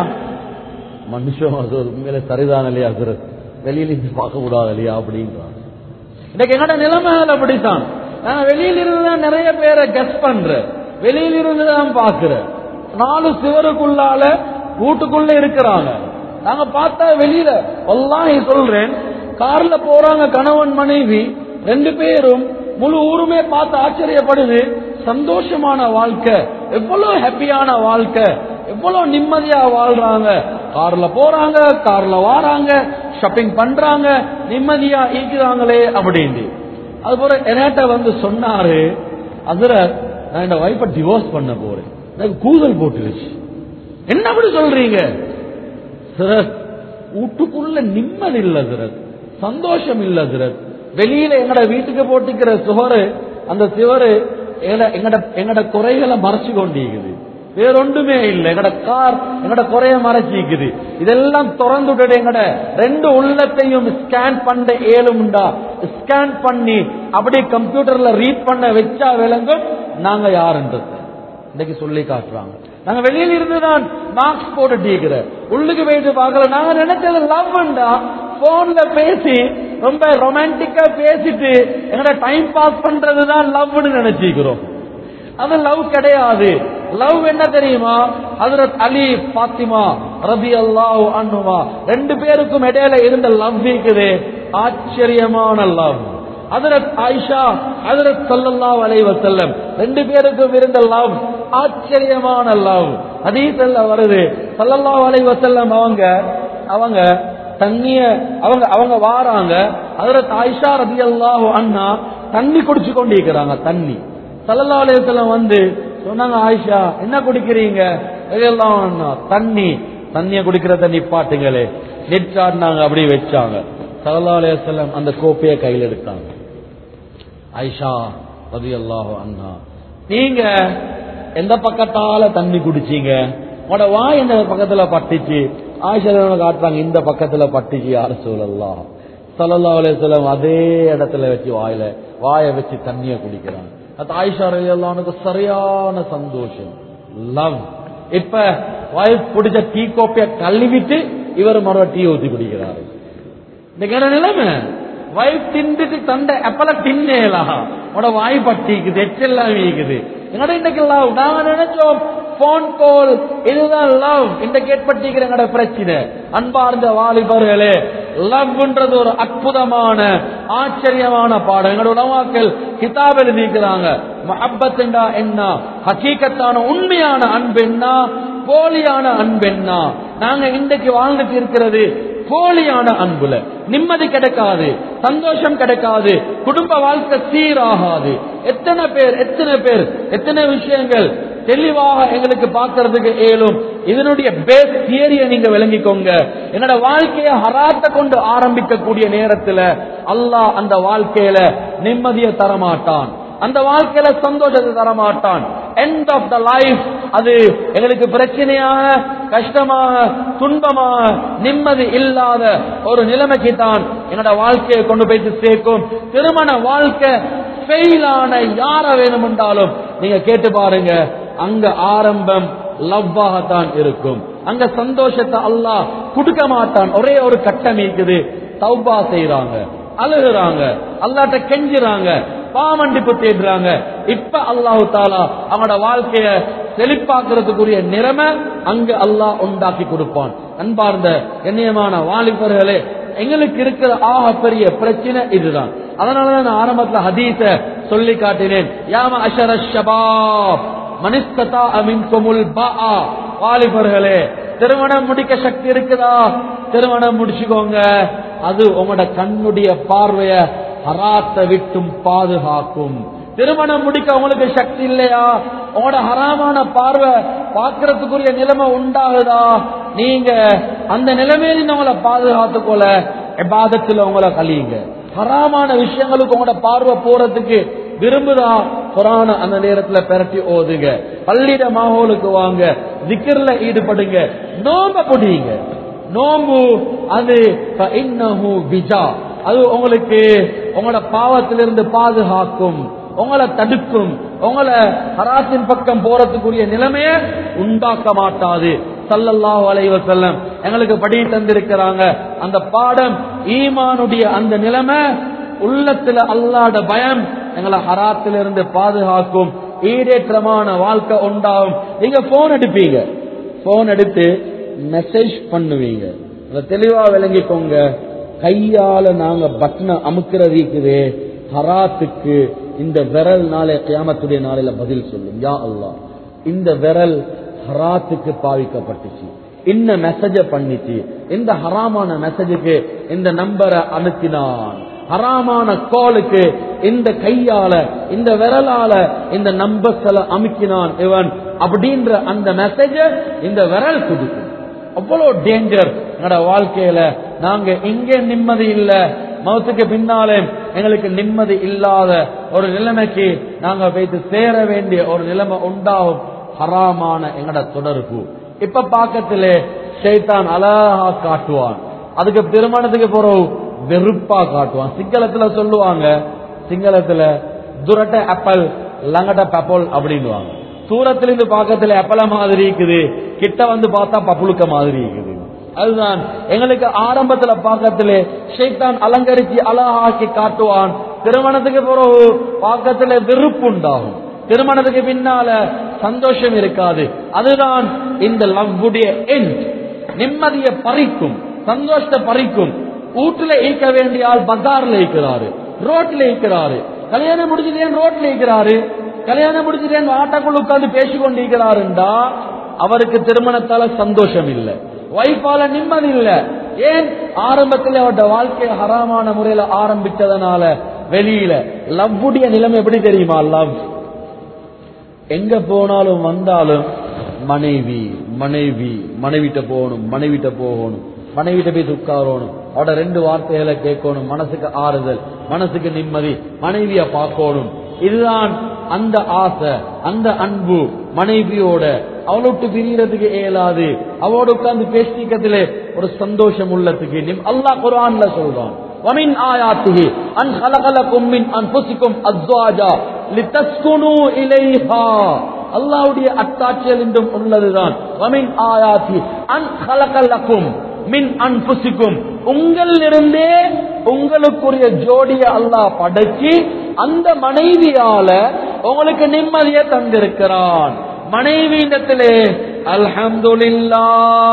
மனுஷன் அது உண்மையில சரிதான் இல்லையா சார் வெளியில இருந்து பார்க்க கூடாது இல்லையா அப்படின்றான் இன்னைக்கு என்னோட நிலைமைகள் அப்படித்தான் நான் வெளியில இருந்து தான் நிறைய பேரை கெஸ் பண்றேன் வெளியில இருந்து தான் பாக்குறேன் நாலு சிவருக்குள்ளால வீட்டுக்குள்ள இருக்கிறாங்க நாங்க பார்த்தா வெளியில வல்லாஹி சொல்றேன் கார்ல போறாங்க கணவன் மனைவி ரெண்டு பேரும் முழு ஊருமே பார்த்து ஆச்சரியப்படுது சந்தோஷமான வாழ்க்கை எவ்வளவு ஹாப்பியான வாழ்க்கை எவ்வளவு நிம்மதியா வாழ்றாங்க கார்ல போறாங்க கார்ல வாராங்க ஷாப்பிங் பண்றாங்க நிம்மதியா ஈக்குறாங்களே அப்படின்னு அது போல என்கிட்ட வந்து சொன்னாரு அதுல நான் என் வைஃபை டிவோர்ஸ் பண்ண போறேன் எனக்கு கூதல் போட்டுருச்சு என்ன அப்படி சொல்றீங்க சிரத் வீட்டுக்குள்ள நிம்மதி இல்ல சிரத் சந்தோஷம் இல்ல சிரத் வெளியில எங்கட வீட்டுக்கு போட்டுக்கிற சுவரு அந்த சுவரு எங்கட எங்கட எங்கட குறைகளை மறைச்சு கொண்டிருக்குது வேறொண்டுமே இல்லை எங்கட கார் எங்கட குறைய மறைச்சிக்குது இதெல்லாம் திறந்து விட்டுட்டு எங்கட ரெண்டு உள்ளத்தையும் ஸ்கேன் பண்ண ஏழும்டா ஸ்கேன் பண்ணி அப்படியே கம்ப்யூட்டர்ல ரீட் பண்ண வச்சா விளங்கும் நாங்க யாருன்றது இன்னைக்கு சொல்லி காட்டுறாங்க நாங்க வெளியில இருந்து தான் மார்க்ஸ் போட்டு டீக்கிற உள்ளுக்கு போயிட்டு பார்க்கல நாங்க நினைச்சது லவ்ண்டா போன்ல பேசி ரொம்ப ரொமான்டிக்கா பேசிட்டு எங்கட டைம் பாஸ் பண்றதுதான் லவ்னு நினைச்சிக்கிறோம் அது லவ் கிடையாது லவ் என்ன தெரியுமா ஹசரத் அலி பாத்திமா ரபி அல்லாஹ் அண்ணுமா ரெண்டு பேருக்கும் இடையில இருந்த லவ் இருக்குது ஆச்சரியமான லவ் ஹதரத் ஆயிஷா ஹதரத் சல்லல்லாஹு அலைஹி வஸல்லம் ரெண்டு பேருக்கும் இருந்த லவ் ஆச்சரியமான லவ் ஹதீஸ்ல வருது சல்லல்லாஹு அலைஹி வஸல்லம் அவங்க அவங்க தண்ணிய அவங்க அவங்க வாராங்க ஹதரத் ஆயிஷா ரலியல்லாஹு அன்ஹா தண்ணி குடிச்சு கொண்டிருக்கிறாங்க தண்ணி சல்லல்லாஹு அலைஹி வஸல்லம் வந்து சொன்னாங்க ஆயிஷா என்ன குடிக்கிறீங்க ரலியல்லாஹு அன்ஹா தண்ணி தண்ணிய குடிக்கிற தண்ணி பாட்டுங்களே நெட்டாடினாங்க அப்படியே வச்சாங்க சல்லல்லாஹு அலைஹி வஸல்லம் அந்த கோப்பையை கையில் எடுத்தாங்க ஐஷா ரலியல்லாஹு அன்ஹா நீங்க எந்த பக்கத்தால தண்ணி குடிச்சீங்க உங்களோட வாய் எந்த பக்கத்துல பட்டுச்சு ஆயிஷா காட்டுறாங்க இந்த பக்கத்துல பட்டுச்சு யார சொல்லலாம் சல்லல்லாஹு அலைஹி வஸல்லம் அதே இடத்துல வச்சு வாயில வாயை வச்சு தண்ணிய குடிக்கிறாங்க அது ஆயிஷா ரலியல்லாஹுக்கு சரியான சந்தோஷம் லவ் இப்ப வைஃப் பிடிச்ச டீ கோப்பைய கழுவிட்டு இவர் மறுவ டீ ஊத்தி குடிக்கிறாரு இன்னைக்கு என்ன நிலைமை வைஃப் திண்டுட்டு தண்டை அப்பல தின்னேலாம் உட வாய் பட்டிக்குது எச்செல்லாம் வீக்குது என்னடா இன்னைக்கு லவ் நாங்க நினைச்சோம் போன் கால் இதுதான் லவ் இன்றைக்கு ஏற்பட்டிருக்கிற எங்கட பிரச்சனை அன்பார்ந்த வாலிபர்களே லவ்ன்றது ஒரு அற்புதமான ஆச்சரியமான பாடம் எங்களோட உலமாக்கள் கிதாப் எழுதிக்கிறாங்க மஹப்பத்துண்டா என்ன ஹக்கீக்கத்தான உண்மையான அன்பென்னா போலியான அன்பென்னா நாங்க இன்றைக்கு வாழ்ந்துட்டு இருக்கிறது போலியான அன்புல நிம்மதி கிடைக்காது சந்தோஷம் கிடைக்காது குடும்ப வாழ்க்கை சீராகாது எத்தனை பேர் எத்தனை பேர் எத்தனை விஷயங்கள் தெளிவாக எங்களுக்கு பார்க்கறதுக்கு இயலும் இதனுடைய பேஸ் தியரியை நீங்க விளங்கிக்கோங்க என்னோட வாழ்க்கையை ஹராத்த கொண்டு ஆரம்பிக்கக்கூடிய நேரத்துல அல்லாஹ் அந்த வாழ்க்கையில நிம்மதியை தரமாட்டான் அந்த வாழ்க்கையில சந்தோஷத்தை தரமாட்டான் எண்ட் ஆஃப் த லைஃப் அது எங்களுக்கு பிரச்சனையாக கஷ்டமாக துன்பமாக நிம்மதி இல்லாத ஒரு நிலைமைக்கு தான் என்னோட வாழ்க்கையை கொண்டு போயிட்டு சேர்க்கும் திருமண வாழ்க்கை ஃபெயிலான யார வேணுமென்றாலும் நீங்க கேட்டு பாருங்க அங்க ஆரம்பம் லவ்வாகத்தான் இருக்கும் அங்க சந்தோஷத்தை அல்லாஹ் கொடுக்க மாட்டான் ஒரே ஒரு கட்டம் இருக்குது தௌபா செய்யறாங்க அழுகுறாங்க அல்லாட்ட கெஞ்சுறாங்க பாமண்டிப்பு தேடுறாங்க இப்ப அல்லாஹு தாலா அவனோட வாழ்க்கைய செழிப்பாக்குறதுக்குரிய நிலைமை அங்க அல்லாஹ் உண்டாக்கி கொடுப்பான் அன்பார்ந்த கண்ணியமான வாலிபர்களே எங்களுக்கு இருக்கிற ஆக பெரிய பிரச்சனை இதுதான் அதனாலதான் நான் ஆரம்பத்துல ஹதீஸ சொல்லி காட்டினேன் யாம அஷர ஷபாப் மனிஸ்ததா அமின்குமுல் பாஆ வாலிபர்களே திருமணம் முடிக்க சக்தி இருக்குதா திருமணம் முடிச்சுக்கோங்க அது உங்களோட கண்ணுடைய பார்வைய ஹராத்தை விட்டும் பாதுகாக்கும் திருமணம் முடிக்க உங்களுக்கு சக்தி இல்லையா உங்களோட ஹராமான பார்வை பார்க்கறதுக்குரிய நிலைமை உண்டாகுதா நீங்க அந்த நிலைமையில உங்களை பாதுகாத்துக்கொள்ள எபாதத்துல உங்களை கழியுங்க ஹராமான விஷயங்களுக்கு உங்களோட பார்வை போறதுக்கு விரும்புதா குரான அந்த நேரத்துல பெரட்டி ஓதுங்க பள்ளிட மாஹோலுக்கு வாங்க திக்கர்ல ஈடுபடுங்க நோம்ப புடிங்க நோம்பு அது இன்னஹு விஜா அது உங்களுக்கு உங்களோட பாவத்திலிருந்து பாதுகாக்கும் உங்களை தடுக்கும் உங்களை ஹராத்தின் பக்கம் போறதுக்குரிய நிலைமைய உண்டாக்க மாட்டாது சல்லல்லாஹு அலைஹி வஸல்லம் எங்களுக்கு படி தந்திருக்கிறாங்க அந்த பாடம் ஈமானுடைய அந்த நிலைமை உள்ளத்துல அல்லாட பயம் எங்களை ஹராத்திலிருந்து பாதுகாக்கும் ஈடேற்றமான வாழ்க்கை உண்டாகும் நீங்க போன் எடுப்பீங்க போன் எடுத்து மெசேஜ் பண்ணுவீங்க அதை தெளிவா விளங்கிக்கோங்க கையால நாங்க பட்டனை அமுக்கிறது இருக்குதே ஹராத்துக்கு இந்த விரல் நாளை கியாமத்துடைய நாளையில பதில் சொல்லும் யா அல்லாஹ் இந்த விரல் ஹராத்துக்கு பாவிக்கப்பட்டுச்சு இந்த மெசேஜ பண்ணிச்சு இந்த ஹராமான மெசேஜுக்கு இந்த நம்பரை அனுப்பினான் ஹராமான காலுக்கு இந்த கையால இந்த விரலால இந்த நம்பர்ஸ்ல அமுக்கினான் இவன் அப்படின்ற அந்த மெசேஜ இந்த விரல் கொடுக்கும் அவ்வளவு டேஞ்சர் எங்களோட வாழ்க்கையில நாங்க இங்கே நிம்மதி இல்ல மௌத்துக்கு பின்னாலே எங்களுக்கு நிம்மதி இல்லாத ஒரு நிலைமைக்கு நாங்க வைத்து சேர வேண்டிய ஒரு நிலைமை உண்டாகும் ஹராமான எங்கட தொடர்பு இப்ப பாக்கத்திலே ஷைத்தான் அழகா காட்டுவான் அதுக்கு திருமணத்துக்கு போறோம் வெறுப்பா காட்டுவான் சிங்களத்துல சொல்லுவாங்க சிங்களத்துல துரட்ட அப்பல் லங்கட பப்போல் அப்படின்னுவாங்க தூரத்துல இருந்து பாக்கத்துல அப்பல மாதிரி இருக்குது கிட்ட வந்து பார்த்தா பப்புளுக்க மாதிரி இருக்குது அதுதான் எங்களுக்கு ஆரம்பத்துல பாக்கத்திலே ஷைத்தான் அலங்கரிச்சு அழகாக்கி காட்டுவான் திருமணத்துக்கு பிறகு பாக்கத்துல வெறுப்பு உண்டாகும் திருமணத்துக்கு பின்னால சந்தோஷம் இருக்காது அதுதான் இந்த லவ்வுடைய எண்ட் நிம்மதியை பறிக்கும் சந்தோஷத்தை பறிக்கும் வீட்டுல ஈக்க வேண்டிய ஆள் பஜார்ல ஈக்கிறாரு ரோட்ல ஈக்கிறாரு கல்யாணம் முடிச்சுட்டேன் ரோட்ல ஈக்கிறாரு கல்யாணம் முடிச்சுட்டேன் ஆட்டக்குள்ள உட்கார்ந்து பேசிக்கொண்டு இருக்கிறாருண்டா அவருக்கு திருமணத்தால சந்தோஷம் இல்லை வைஃபால நிம்மதி இல்ல ஏன் ஆரம்பத்தில் அவருடைய வாழ்க்கை ஹராமான முறையில ஆரம்பிச்சதனால வெளியில லவ்வுடைய நிலைமை எப்படி தெரியுமா லவ் எங்க போனாலும் வந்தாலும் மனைவி மனைவி மனைவிட்ட போகணும் மனைவிட்ட போகணும் மனைவிட்ட போய் உட்காரணும் அவட ரெண்டு வார்த்தைகளை கேட்கணும் மனசுக்கு ஆறுதல் மனசுக்கு நிம்மதி மனைவிய பார்க்கணும் இதுதான் அந்த ஆசை அந்த அன்பு மனைவியோட அவளோட்டு பிரியறதுக்கு இயலாது அவளோட உட்கார்ந்து பேசிக்கிறதுல ஒரு சந்தோஷம் உள்ளதுக்கு நிம் அல்லாஹ் குர்ஆன்ல சொல்றான் ومن آياته أن خلق لكم من أنفسكم أزواجا لتسكنوا إليها அல்லாவுடைய அத்தாட்சியல் என்றும் உள்ளதுதான் வமின் ஆயாத்தி அன் கலக்கல்லக்கும் மின் அன்புசிக்கும் உங்களிலிருந்தே உங்களுக்குரிய ஜோடிய அல்லாஹ் படைச்சி அந்த மனைவியால உங்களுக்கு நிம்மதியை தந்திருக்கிறான் மனைவியிடத்திலே அல்ஹம்துலில்லா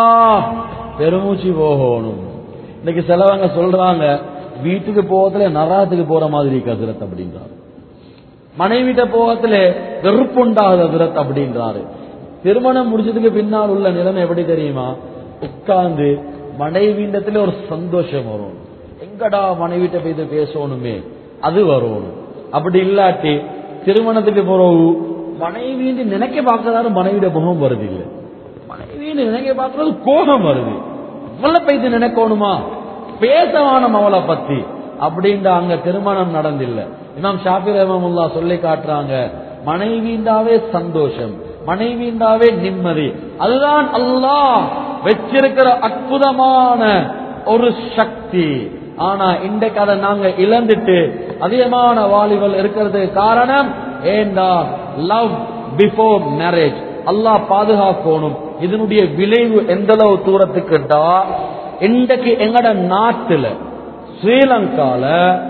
பெருமூச்சு போகணும் இன்னைக்கு சிலவங்க சொல்றாங்க வீட்டுக்கு போகத்துல நராத்துக்கு போற மாதிரி கதிரத் அப்படின்றாரு மனைவிட்ட போகத்துல வெறுப்புண்டாகுது அதிரத் அப்படின்றாரு திருமணம் முடிச்சதுக்கு பின்னால் உள்ள நிலைமை எப்படி தெரியுமா உட்கார்ந்து மனைவிண்டத்துல ஒரு சந்தோஷம் வரும் எங்கடா மனைவிட்ட போய் இதை பேசணுமே அது வரணும் அப்படி இல்லாட்டி திருமணத்துக்கு போறவு மனைவின்னு நினைக்க பார்க்கறாரு மனைவிட முகம் வருது இல்ல மனைவின்னு நினைக்க பார்க்கறது கோபம் வருது அவளை போய் இது நினைக்கணுமா பேசவானம் அவளை பத்தி அப்படின்ற அங்க திருமணம் நடந்தில்ல இமாம் ஷாஃபி ரஹமுல்லா சொல்லி காட்டுறாங்க மனைவிண்டாவே சந்தோஷம் மனைவிண்டாவே நிம்மதி அதுதான் அல்லாஹ் வச்சிருக்கிற அற்புதமான ஒரு சக்தி ஆனா இன்றைக்கு அதை நாங்க இழந்துட்டு அதிகமான வாலிபல் இருக்கிறதுக்கு காரணம் ஏண்டா லவ் பிஃபோர் மேரேஜ் அல்லாஹ் பாதுகாக்கணும் இதனுடைய விளைவு எந்த அளவு தூரத்துக்குண்டா இன்றைக்கு எங்கட நாட்டுல ஸ்ரீலங்கால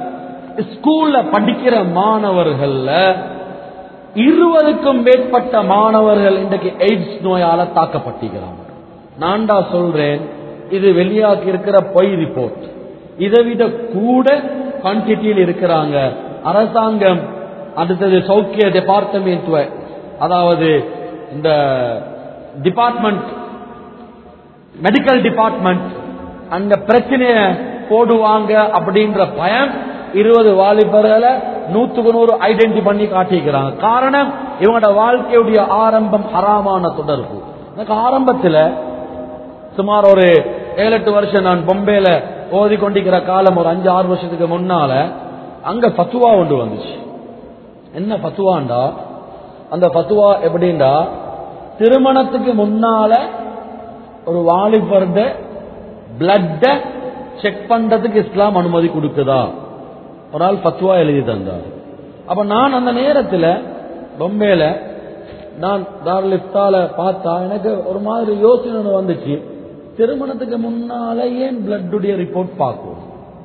ஸ்கூல்ல படிக்கிற மாணவர்கள்ல இருபதுக்கும் மேற்பட்ட மாணவர்கள் இன்றைக்கு எய்ட்ஸ் நோயால தாக்கப்பட்டிருக்கிறாங்க நான்டா சொல்றேன் இது வெளியாகி இருக்கிற பொய் ரிப்போர்ட் இதை விட கூட குவான்டிட்டியில் இருக்கிறாங்க அரசாங்கம் அடுத்தது சௌக்கிய டிபார்ட்மெண்ட் அதாவது இந்த டிபார்ட்மெண்ட் மெடிக்கல் டிபார்ட்மெண்ட் அந்த பிரச்சனைய போடுவாங்க அப்படின்ற பயம் இருபது வாலிபர்களை நூத்துக்கு நூறு ஐடென்டி பண்ணி காட்டிக்கிறாங்க காரணம் இவங்களோட வாழ்க்கையுடைய ஆரம்பம் ஹராமான தொடர்பு எனக்கு ஆரம்பத்துல சுமார் ஒரு ஏழு எட்டு வருஷம் நான் பொம்பேல ஓதி கொண்டிருக்கிற காலம் ஒரு அஞ்சு ஆறு வருஷத்துக்கு முன்னால அங்க பத்துவா ஒன்று வந்துச்சு என்ன பத்துவாண்டா அந்த பத்துவா எப்படின்னா திருமணத்துக்கு முன்னால ஒரு வாலிபர்ட பிளட்ட செக் பண்றதுக்கு இஸ்லாம் அனுமதி கொடுக்குதா ஒரு ஆள் பத்துவா எழுதி தந்தார் அப்ப நான் அந்த நேரத்தில் பொம்பேல நான் தாருல் இஃப்தால பார்த்தா எனக்கு ஒரு மாதிரி யோசனை ஒண்ணு வந்துச்சு திருமணத்துக்கு முன்னால ஏன் பிளட்டுடைய ரிப்போர்ட் பார்க்கும்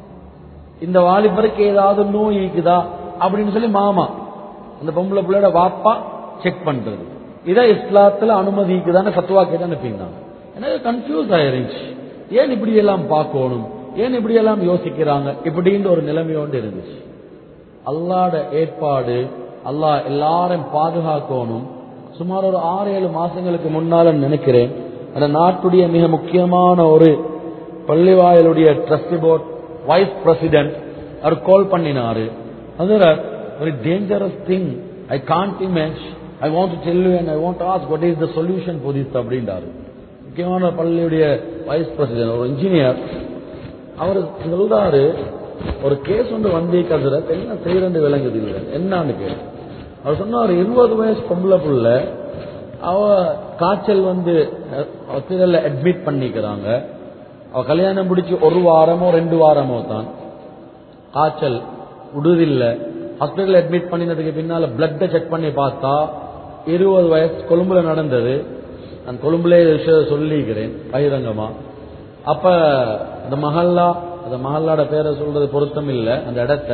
இந்த வாலிபருக்கு ஏதாவது நோய் இருக்குதா அப்படின்னு சொல்லி மாமா அந்த பொம்பளை பிள்ளையோட வாப்பா செக் பண்றது இதை இஸ்லாத்துல அனுமதிக்குதான்னு ஃபத்வா கேட்டு அனுப்பியிருந்தாங்க எனக்கு கன்ஃபியூஸ் ஆயிருந்துச்சு ஏன் இப்படி எல்லாம் பார்க்கணும் ஏன் இப்படி எல்லாம் யோசிக்கிறாங்க இப்படின்ற ஒரு நிலைமையோண்டு இருந்துச்சு அல்லாட ஏற்பாடு அல்லாஹ் எல்லாரையும் பாதுகாக்கணும் சுமார் ஒரு ஆறு ஏழு மாசங்களுக்கு முன்னால நினைக்கிறேன் அந்த நாட்டுடைய மிக முக்கியமான ஒரு பள்ளிவாயலுடைய ட்ரஸ்டி போர்ட் வைஸ் பிரசிடென்ட் அவர் கால் பண்ணினாரு அதுல ஒரு dangerous thing I can't image I want to tell you and I want ask what is the solution for this அப்படின்றாரு முக்கியமான பள்ளியுடைய வைஸ் பிரசிடென்ட் ஒரு இன்ஜினியர் அவர் சொல்றாரு ஒரு கேஸ் ஒன்று வந்திருக்கிறது என்ன செய்யறது விளங்குது இல்லை என்னன்னு கேட்டு அவர் சொன்னார் இருபது வயசு பொம்பளை புள்ள அவ காய்ச்சல் வந்து ஹாஸ்பிட்டல்ல அட்மிட் பண்ணிக்கிறாங்க அவ கல்யாணம் பிடிச்சி ஒரு வாரமோ ரெண்டு வாரமோ தான் காய்ச்சல் உடுதில்ல ஹாஸ்பிட்டல் அட்மிட் பண்ணினதுக்கு பின்னால பிளட்டை செக் பண்ணி பார்த்தா இருபது வயசு கொழும்புல நடந்தது நான் கொழும்புல விஷயம் சொல்லிக்கிறேன் பகிரங்கமா அப்ப அந்த மஹல்லா அந்த மஹல்லாட பேரை சொல்றது பொருத்தம் இல்ல அந்த இடத்த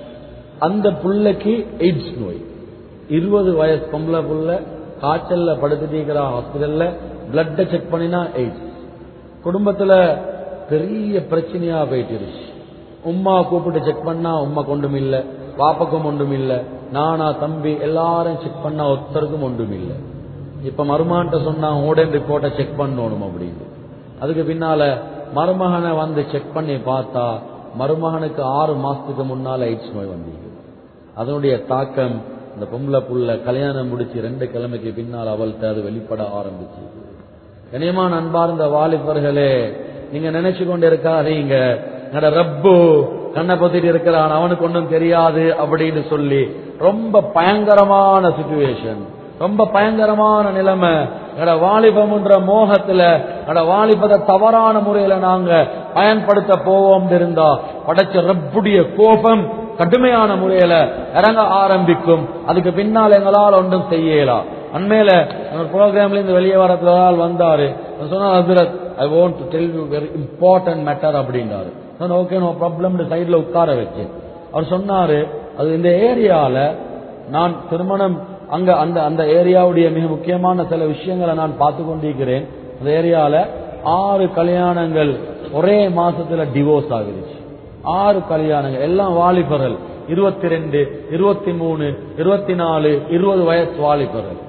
அந்த புள்ளைக்கு எய்ட்ஸ் நோய் இருபது வயசு பொம்பளை புள்ள காய்ச்சல்ல படுத்துட்டீங்கிற ஹாஸ்பிட்டல்ல பிளட்டை செக் பண்ணினா எய்ட்ஸ் குடும்பத்துல பெரிய பிரச்சனையா போயிட்டுருச்சு உம்மா கூப்பிட்டு செக் பண்ணா உம்மா கொண்டும் இல்ல பாப்பக்கும் ஒன்றும் இல்ல நானா தம்பி எல்லாரும் செக் பண்ணா ஒருத்தருக்கும் ஒன்றும் இல்ல இப்ப மருமான்ட்ட சொன்னா ஓடன் ரிப்போர்ட்டை செக் பண்ணணும் அப்படின்னு அதுக்கு பின்னால மருமகனை வந்து செக் பண்ணி பார்த்தா மருமகனுக்கு ஆறு மாசத்துக்கு முன்னால எய்ட்ஸ் நோய் வந்தீங்க அதனுடைய தாக்கம் இந்த பொம்பளை புள்ள கல்யாணம் முடிச்சு ரெண்டு கிழமைக்கு பின்னால் அவள்கிட்ட அது வெளிப்பட ஆரம்பிச்சு கனியமான அன்பார்ந்த வாலிபர்களே நீங்க நினைச்சு கொண்டு இருக்காதீங்க என்னோட ரப்பு கண்ணை பொத்திட்டு இருக்கிறான் அவனுக்கு ஒன்றும் தெரியாது அப்படின்னு சொல்லி ரொம்ப பயங்கரமான சுச்சுவேஷன் ரொம்ப பயங்கரமான நிலைமை எட வாலிபம்ன்ற மோகத்துல எட வாலிபத்தை தவறான முறையில நாங்க பயன்படுத்த போவோம் இருந்தா படைச்ச ரப்புடைய கோபம் கடுமையான முறையில இறங்க ஆரம்பிக்கும் அதுக்கு பின்னால் எங்களால் ஒன்றும் செய்யலாம் அண்மையில ப்ரோக்ராம்ல இருந்து வெளியே வரத்துல ஒரு ஆள் வந்தாரு சொன்னா ஹசரத் I want to tell you very important matter அப்படின்றாரு நான் ஓகே நோ ப்ராப்ளம் சைட்ல உட்கார வச்சேன் அவர் சொன்னாரு அது இந்த ஏரியால நான் திருமணம் அங்க அந்த அந்த ஏரியாவுடைய மிக முக்கியமான சில விஷயங்களை நான் பார்த்து கொண்டிருக்கிறேன் அந்த ஏரியால ஆறு கல்யாணங்கள் ஒரே மாசத்துல டிவோர்ஸ் ஆகிருச்சு ஆறு கல்யாணங்கள் எல்லாம் வாலிபர்கள் இருபத்தி ரெண்டு இருபத்தி மூணு இருபத்தி நாலு இருபது வயசு வாலிபர்கள்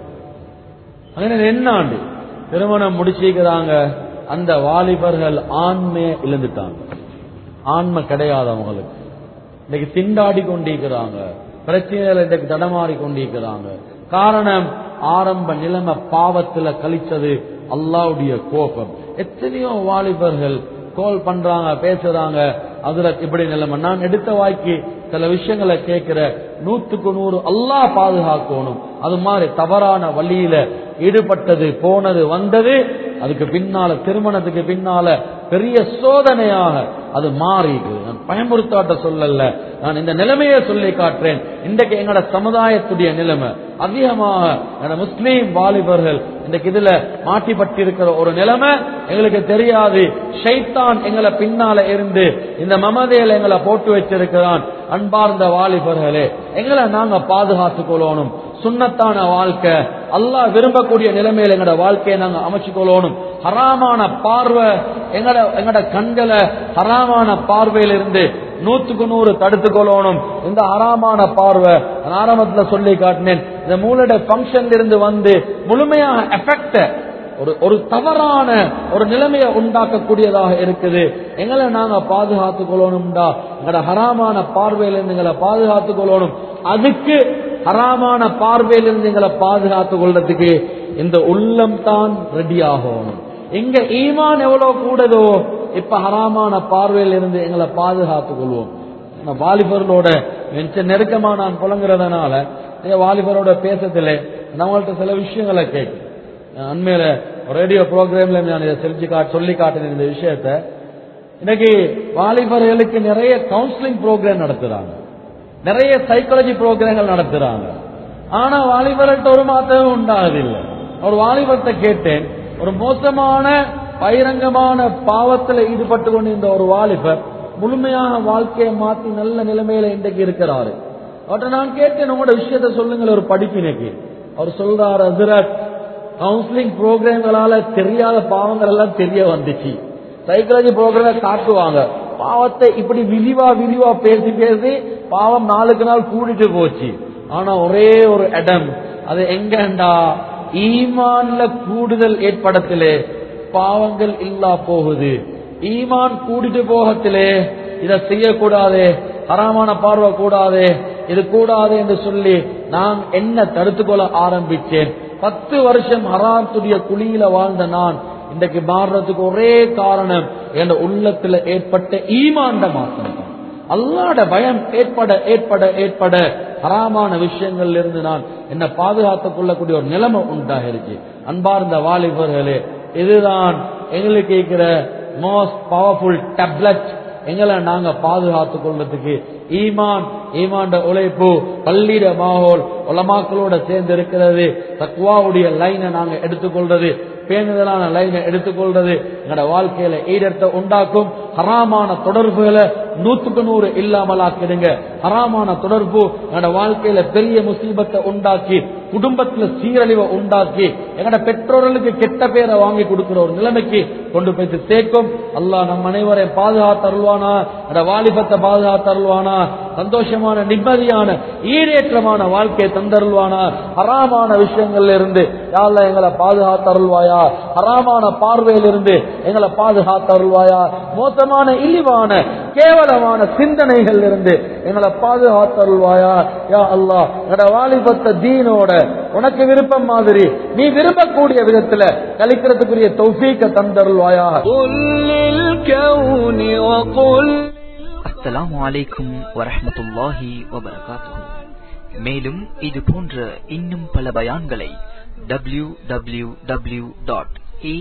അങ്ങനെ என்னாண்டு திருமணம் முடிச்சிக்கிறாங்க அந்த வாலிபர்கள் ஆண்மையை இழந்துட்டாங்க ஆண்மை கிடையாது அவங்களுக்கு இன்னைக்கு திண்டாடி கொண்டிருக்கிறாங்க பிரச்சனைகள் இன்றைக்கு தடமாறி கொண்டிருக்கிறாங்க காரணம் ஆரம்ப நிலைமை பாவத்துல கழிச்சது அல்லாவுடைய கோபம் எத்தனையோ வாலிபர்கள் கால் பண்றாங்க பேசுறாங்க அதுல இப்படி நிலைமை நான் எடுத்த வாய்க்கு சில விஷயங்களை கேட்கிற நூத்துக்கு நூறு அல்லாஹ் பாதுகாக்கணும் அது மாதிரி தவறான வழியில ஈடுபட்டது போனது வந்தது அதுக்கு பின்னால திருமணத்துக்கு பின்னால பெரிய சோதனையாக அது மாறி நான் பயமுறுத்தாட்ட சொல்லல நான் இந்த நிலைமையை சொல்லி காட்டுறேன் இன்றைக்கு எங்களோட சமுதாயத்துடைய நிலைமை அதிகமாக எங்களோட முஸ்லீம் வாலிபர்கள் இன்றைக்கு இதுல மாட்டிப்பட்டிருக்கிற ஒரு நிலைமை எங்களுக்கு தெரியாது ஷைத்தான் எங்களை பின்னால இருந்து இந்த மமதையில எங்களை போட்டு வச்சிருக்கிறான் அன்பார்ந்த வாலிபர்களே எங்களை நாங்க பாதுகாத்துக் கொள்ளணும் சுண்ணத்தான வாழ்க்கை அல்லாஹ் விரும்பக்கூடிய நிலைமையில எங்கட வாழ்க்கையை நாங்க அமைச்சு கொள்ளணும் ஹராமான பார்வை எங்கட எங்கட கண்களை ஹராமான பார்வையில இருந்து நூத்துக்கு நூறு தடுத்து கொள்ளணும் இந்த ஹராமான பார்வை நான் ஆரம்பத்துல சொல்லி காட்டினேன் இந்த மூளையோட ஃபங்க்ஷன்ல இருந்து வந்து முழுமையாக எஃபெக்ட ஒரு ஒரு தவறான ஒரு நிலைமையை உண்டாக்கக்கூடியதாக இருக்குது எங்களை நாங்க பாதுகாத்துக் கொள்ளணும்டா எங்களோட ஹராமான பார்வையிலிருந்து எங்களை பாதுகாத்துக் கொள்ளணும் அதுக்கு ஹராமான பார்வையிலிருந்து எங்களை பாதுகாத்துக் கொள்றதுக்கு இந்த உள்ளம் தான் ரெடி ஆகணும் எங்க ஈமான் எவ்வளவு கூடதோ இப்ப ஹராமான பார்வையில் இருந்து எங்களை பாதுகாத்துக் கொள்வோம் நான் வாலிபர்களோட மிச்ச நெருக்கமா நான் புலங்குறதுனால ஏன் வாலிபரோட பேசத்திலே நம்மள்ட்ட சில விஷயங்களை கேட்கும் அண்மையில ரேடியோ ப்ரோக்ராம்ல நான் இதை செஞ்சு காட்டு சொல்லி காட்டினேன் இந்த விஷயத்த இன்னைக்கு வாலிபர்களுக்கு நிறைய கவுன்சிலிங் ப்ரோக்ராம் நடத்துறாங்க நிறைய சைக்காலஜி ப்ரோக்ராம்கள் நடத்துறாங்க ஆனா வாலிபர்கள்ட்ட ஒரு மாற்றமும் உண்டாகுதில்லை ஒரு வாலிபத்தை கேட்டேன் ஒரு மோசமான பகிரங்கமான பாவத்தில் ஈடுபட்டு கொண்டிருந்த ஒரு வாலிபர் முழுமையாக வாழ்க்கையை மாத்தி நல்ல நிலைமையில இன்றைக்கு இருக்கிறாரு அவர்கிட்ட நான் கேட்டேன் உங்களோட விஷயத்த சொல்லுங்கள் ஒரு படிப்பினைக்கு அவர் சொல்றாரு ஹசரத் கவுன்சிலிங் ப்ரோக்ராம்களால தெரியாத பாவங்கள் எல்லாம் தெரிய வந்துச்சு சைக்காலஜி ப்ரோக்ராம் காட்டுவாங்க பாவத்தை இப்படி விரிவா விரிவா பேசி பேசி பாவம் நாளுக்கு நாள் கூடிட்டு போச்சு ஆனா ஒரே ஒரு இடம் அது எங்கண்டா ஈமான்ல கூடுதல் ஏற்படத்திலே பாவங்கள் இல்லா போகுது ஈமான் கூடிட்டு போகத்திலே இதை செய்யக்கூடாது ஹராமான பார்வை கூடாது இது கூடாது என்று சொல்லி நான் என்ன தடுத்துக்கொள்ள ஆரம்பிச்சேன் பத்து வருஷம் ஹராத்துடைய குழியில வாழ்ந்த நான் இன்றைக்கு மாறுறதுக்கு ஒரே காரணம் என் உள்ளத்துல ஏற்பட்ட ஈமாண்ட மாற்றம் தான் அல்லாட பயம் ஏற்பட ஏற்பட ஏற்பட ஹராமான விஷயங்கள்ல இருந்து நான் என்ன பாதுகாத்துக் கொள்ளக்கூடிய ஒரு நிலைமை உண்டாகிருச்சு அன்பார்ந்த வாலிபர்களே இதுதான் எங்களுக்கு இருக்கிற மோஸ்ட் பவர்ஃபுல் டேப்லெட் எங்களை நாங்க பாதுகாத்துக் கொள்றதுக்கு ஈமான் ஈமாண்ட உழைப்பு பள்ளியிட மாகோல் உலமாக்களோட சேர்ந்து இருக்கிறது தக்குவாவுடைய லைனை நாங்க எடுத்துக்கொள்றது பேணுதலான லைனை எடுத்துக்கொள்றது எங்களோட வாழ்க்கையில ஈடத்தை உண்டாக்கும் ஹராமான தொடர்புகளை நூத்துக்கு நூறு இல்லாமலாக்கிடுங்க ஹராமான தொடர்பு எங்களோட வாழ்க்கையில பெரிய முசீபத்தை உண்டாக்கி குடும்பத்துல சீரழிவை உண்டாக்கி எங்களோட பெற்றோர்களுக்கு கெட்ட பேரை வாங்கி கொடுக்கிற ஒரு நிலைமைக்கு கொண்டு போய் சேர்க்கும் அல்லாஹ் நம் அனைவரையும் பாதுகாத்தருள்வானா எங்களோட வாலிபத்தை பாதுகாத்தருள்வானா சந்தோஷமான நிம்மதியான ஈடேற்றமான வாழ்க்கையை தந்தருள்வானா ஹராமான விஷயங்கள்ல இருந்து யாழ்ல எங்களை பாதுகாத்தருள்வாயா ஹராமான பார்வையிலிருந்து எங்களை பாதுகாத்தருள்வாயா மோசமான இழிவான கேவலமான சிந்தனைகள் இருந்து எங்களை பாதுகாத்தருள்வாயா யா அல்லாஹ் எங்களோட வாலிபத்த தீனோட உனக்கு விருப்பம் மாதிரி நீ விரும்பக்கூடிய விதத்துல கழிக்கிறதுக்குரிய தௌஃபீக்க தந்தருள்வாயா قل للكون وقل அஸ்ஸலாமு அலைக்கும் வரஹ்மத்துல்லாஹி வபரகாத்துஹு மேலும் இது போன்ற இன்னும் பல பயான்களை W W W dot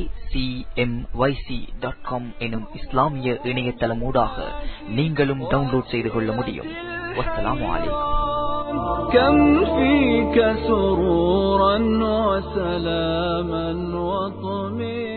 dot com எனும் இஸ்லாமிய இணையதளமூடாக நீங்களும் டவுன்லோட் செய்து கொள்ள முடியும் வஸ்ஸலாமு அலைக்கும் كم فيك سرورا وسلاما وطمئنا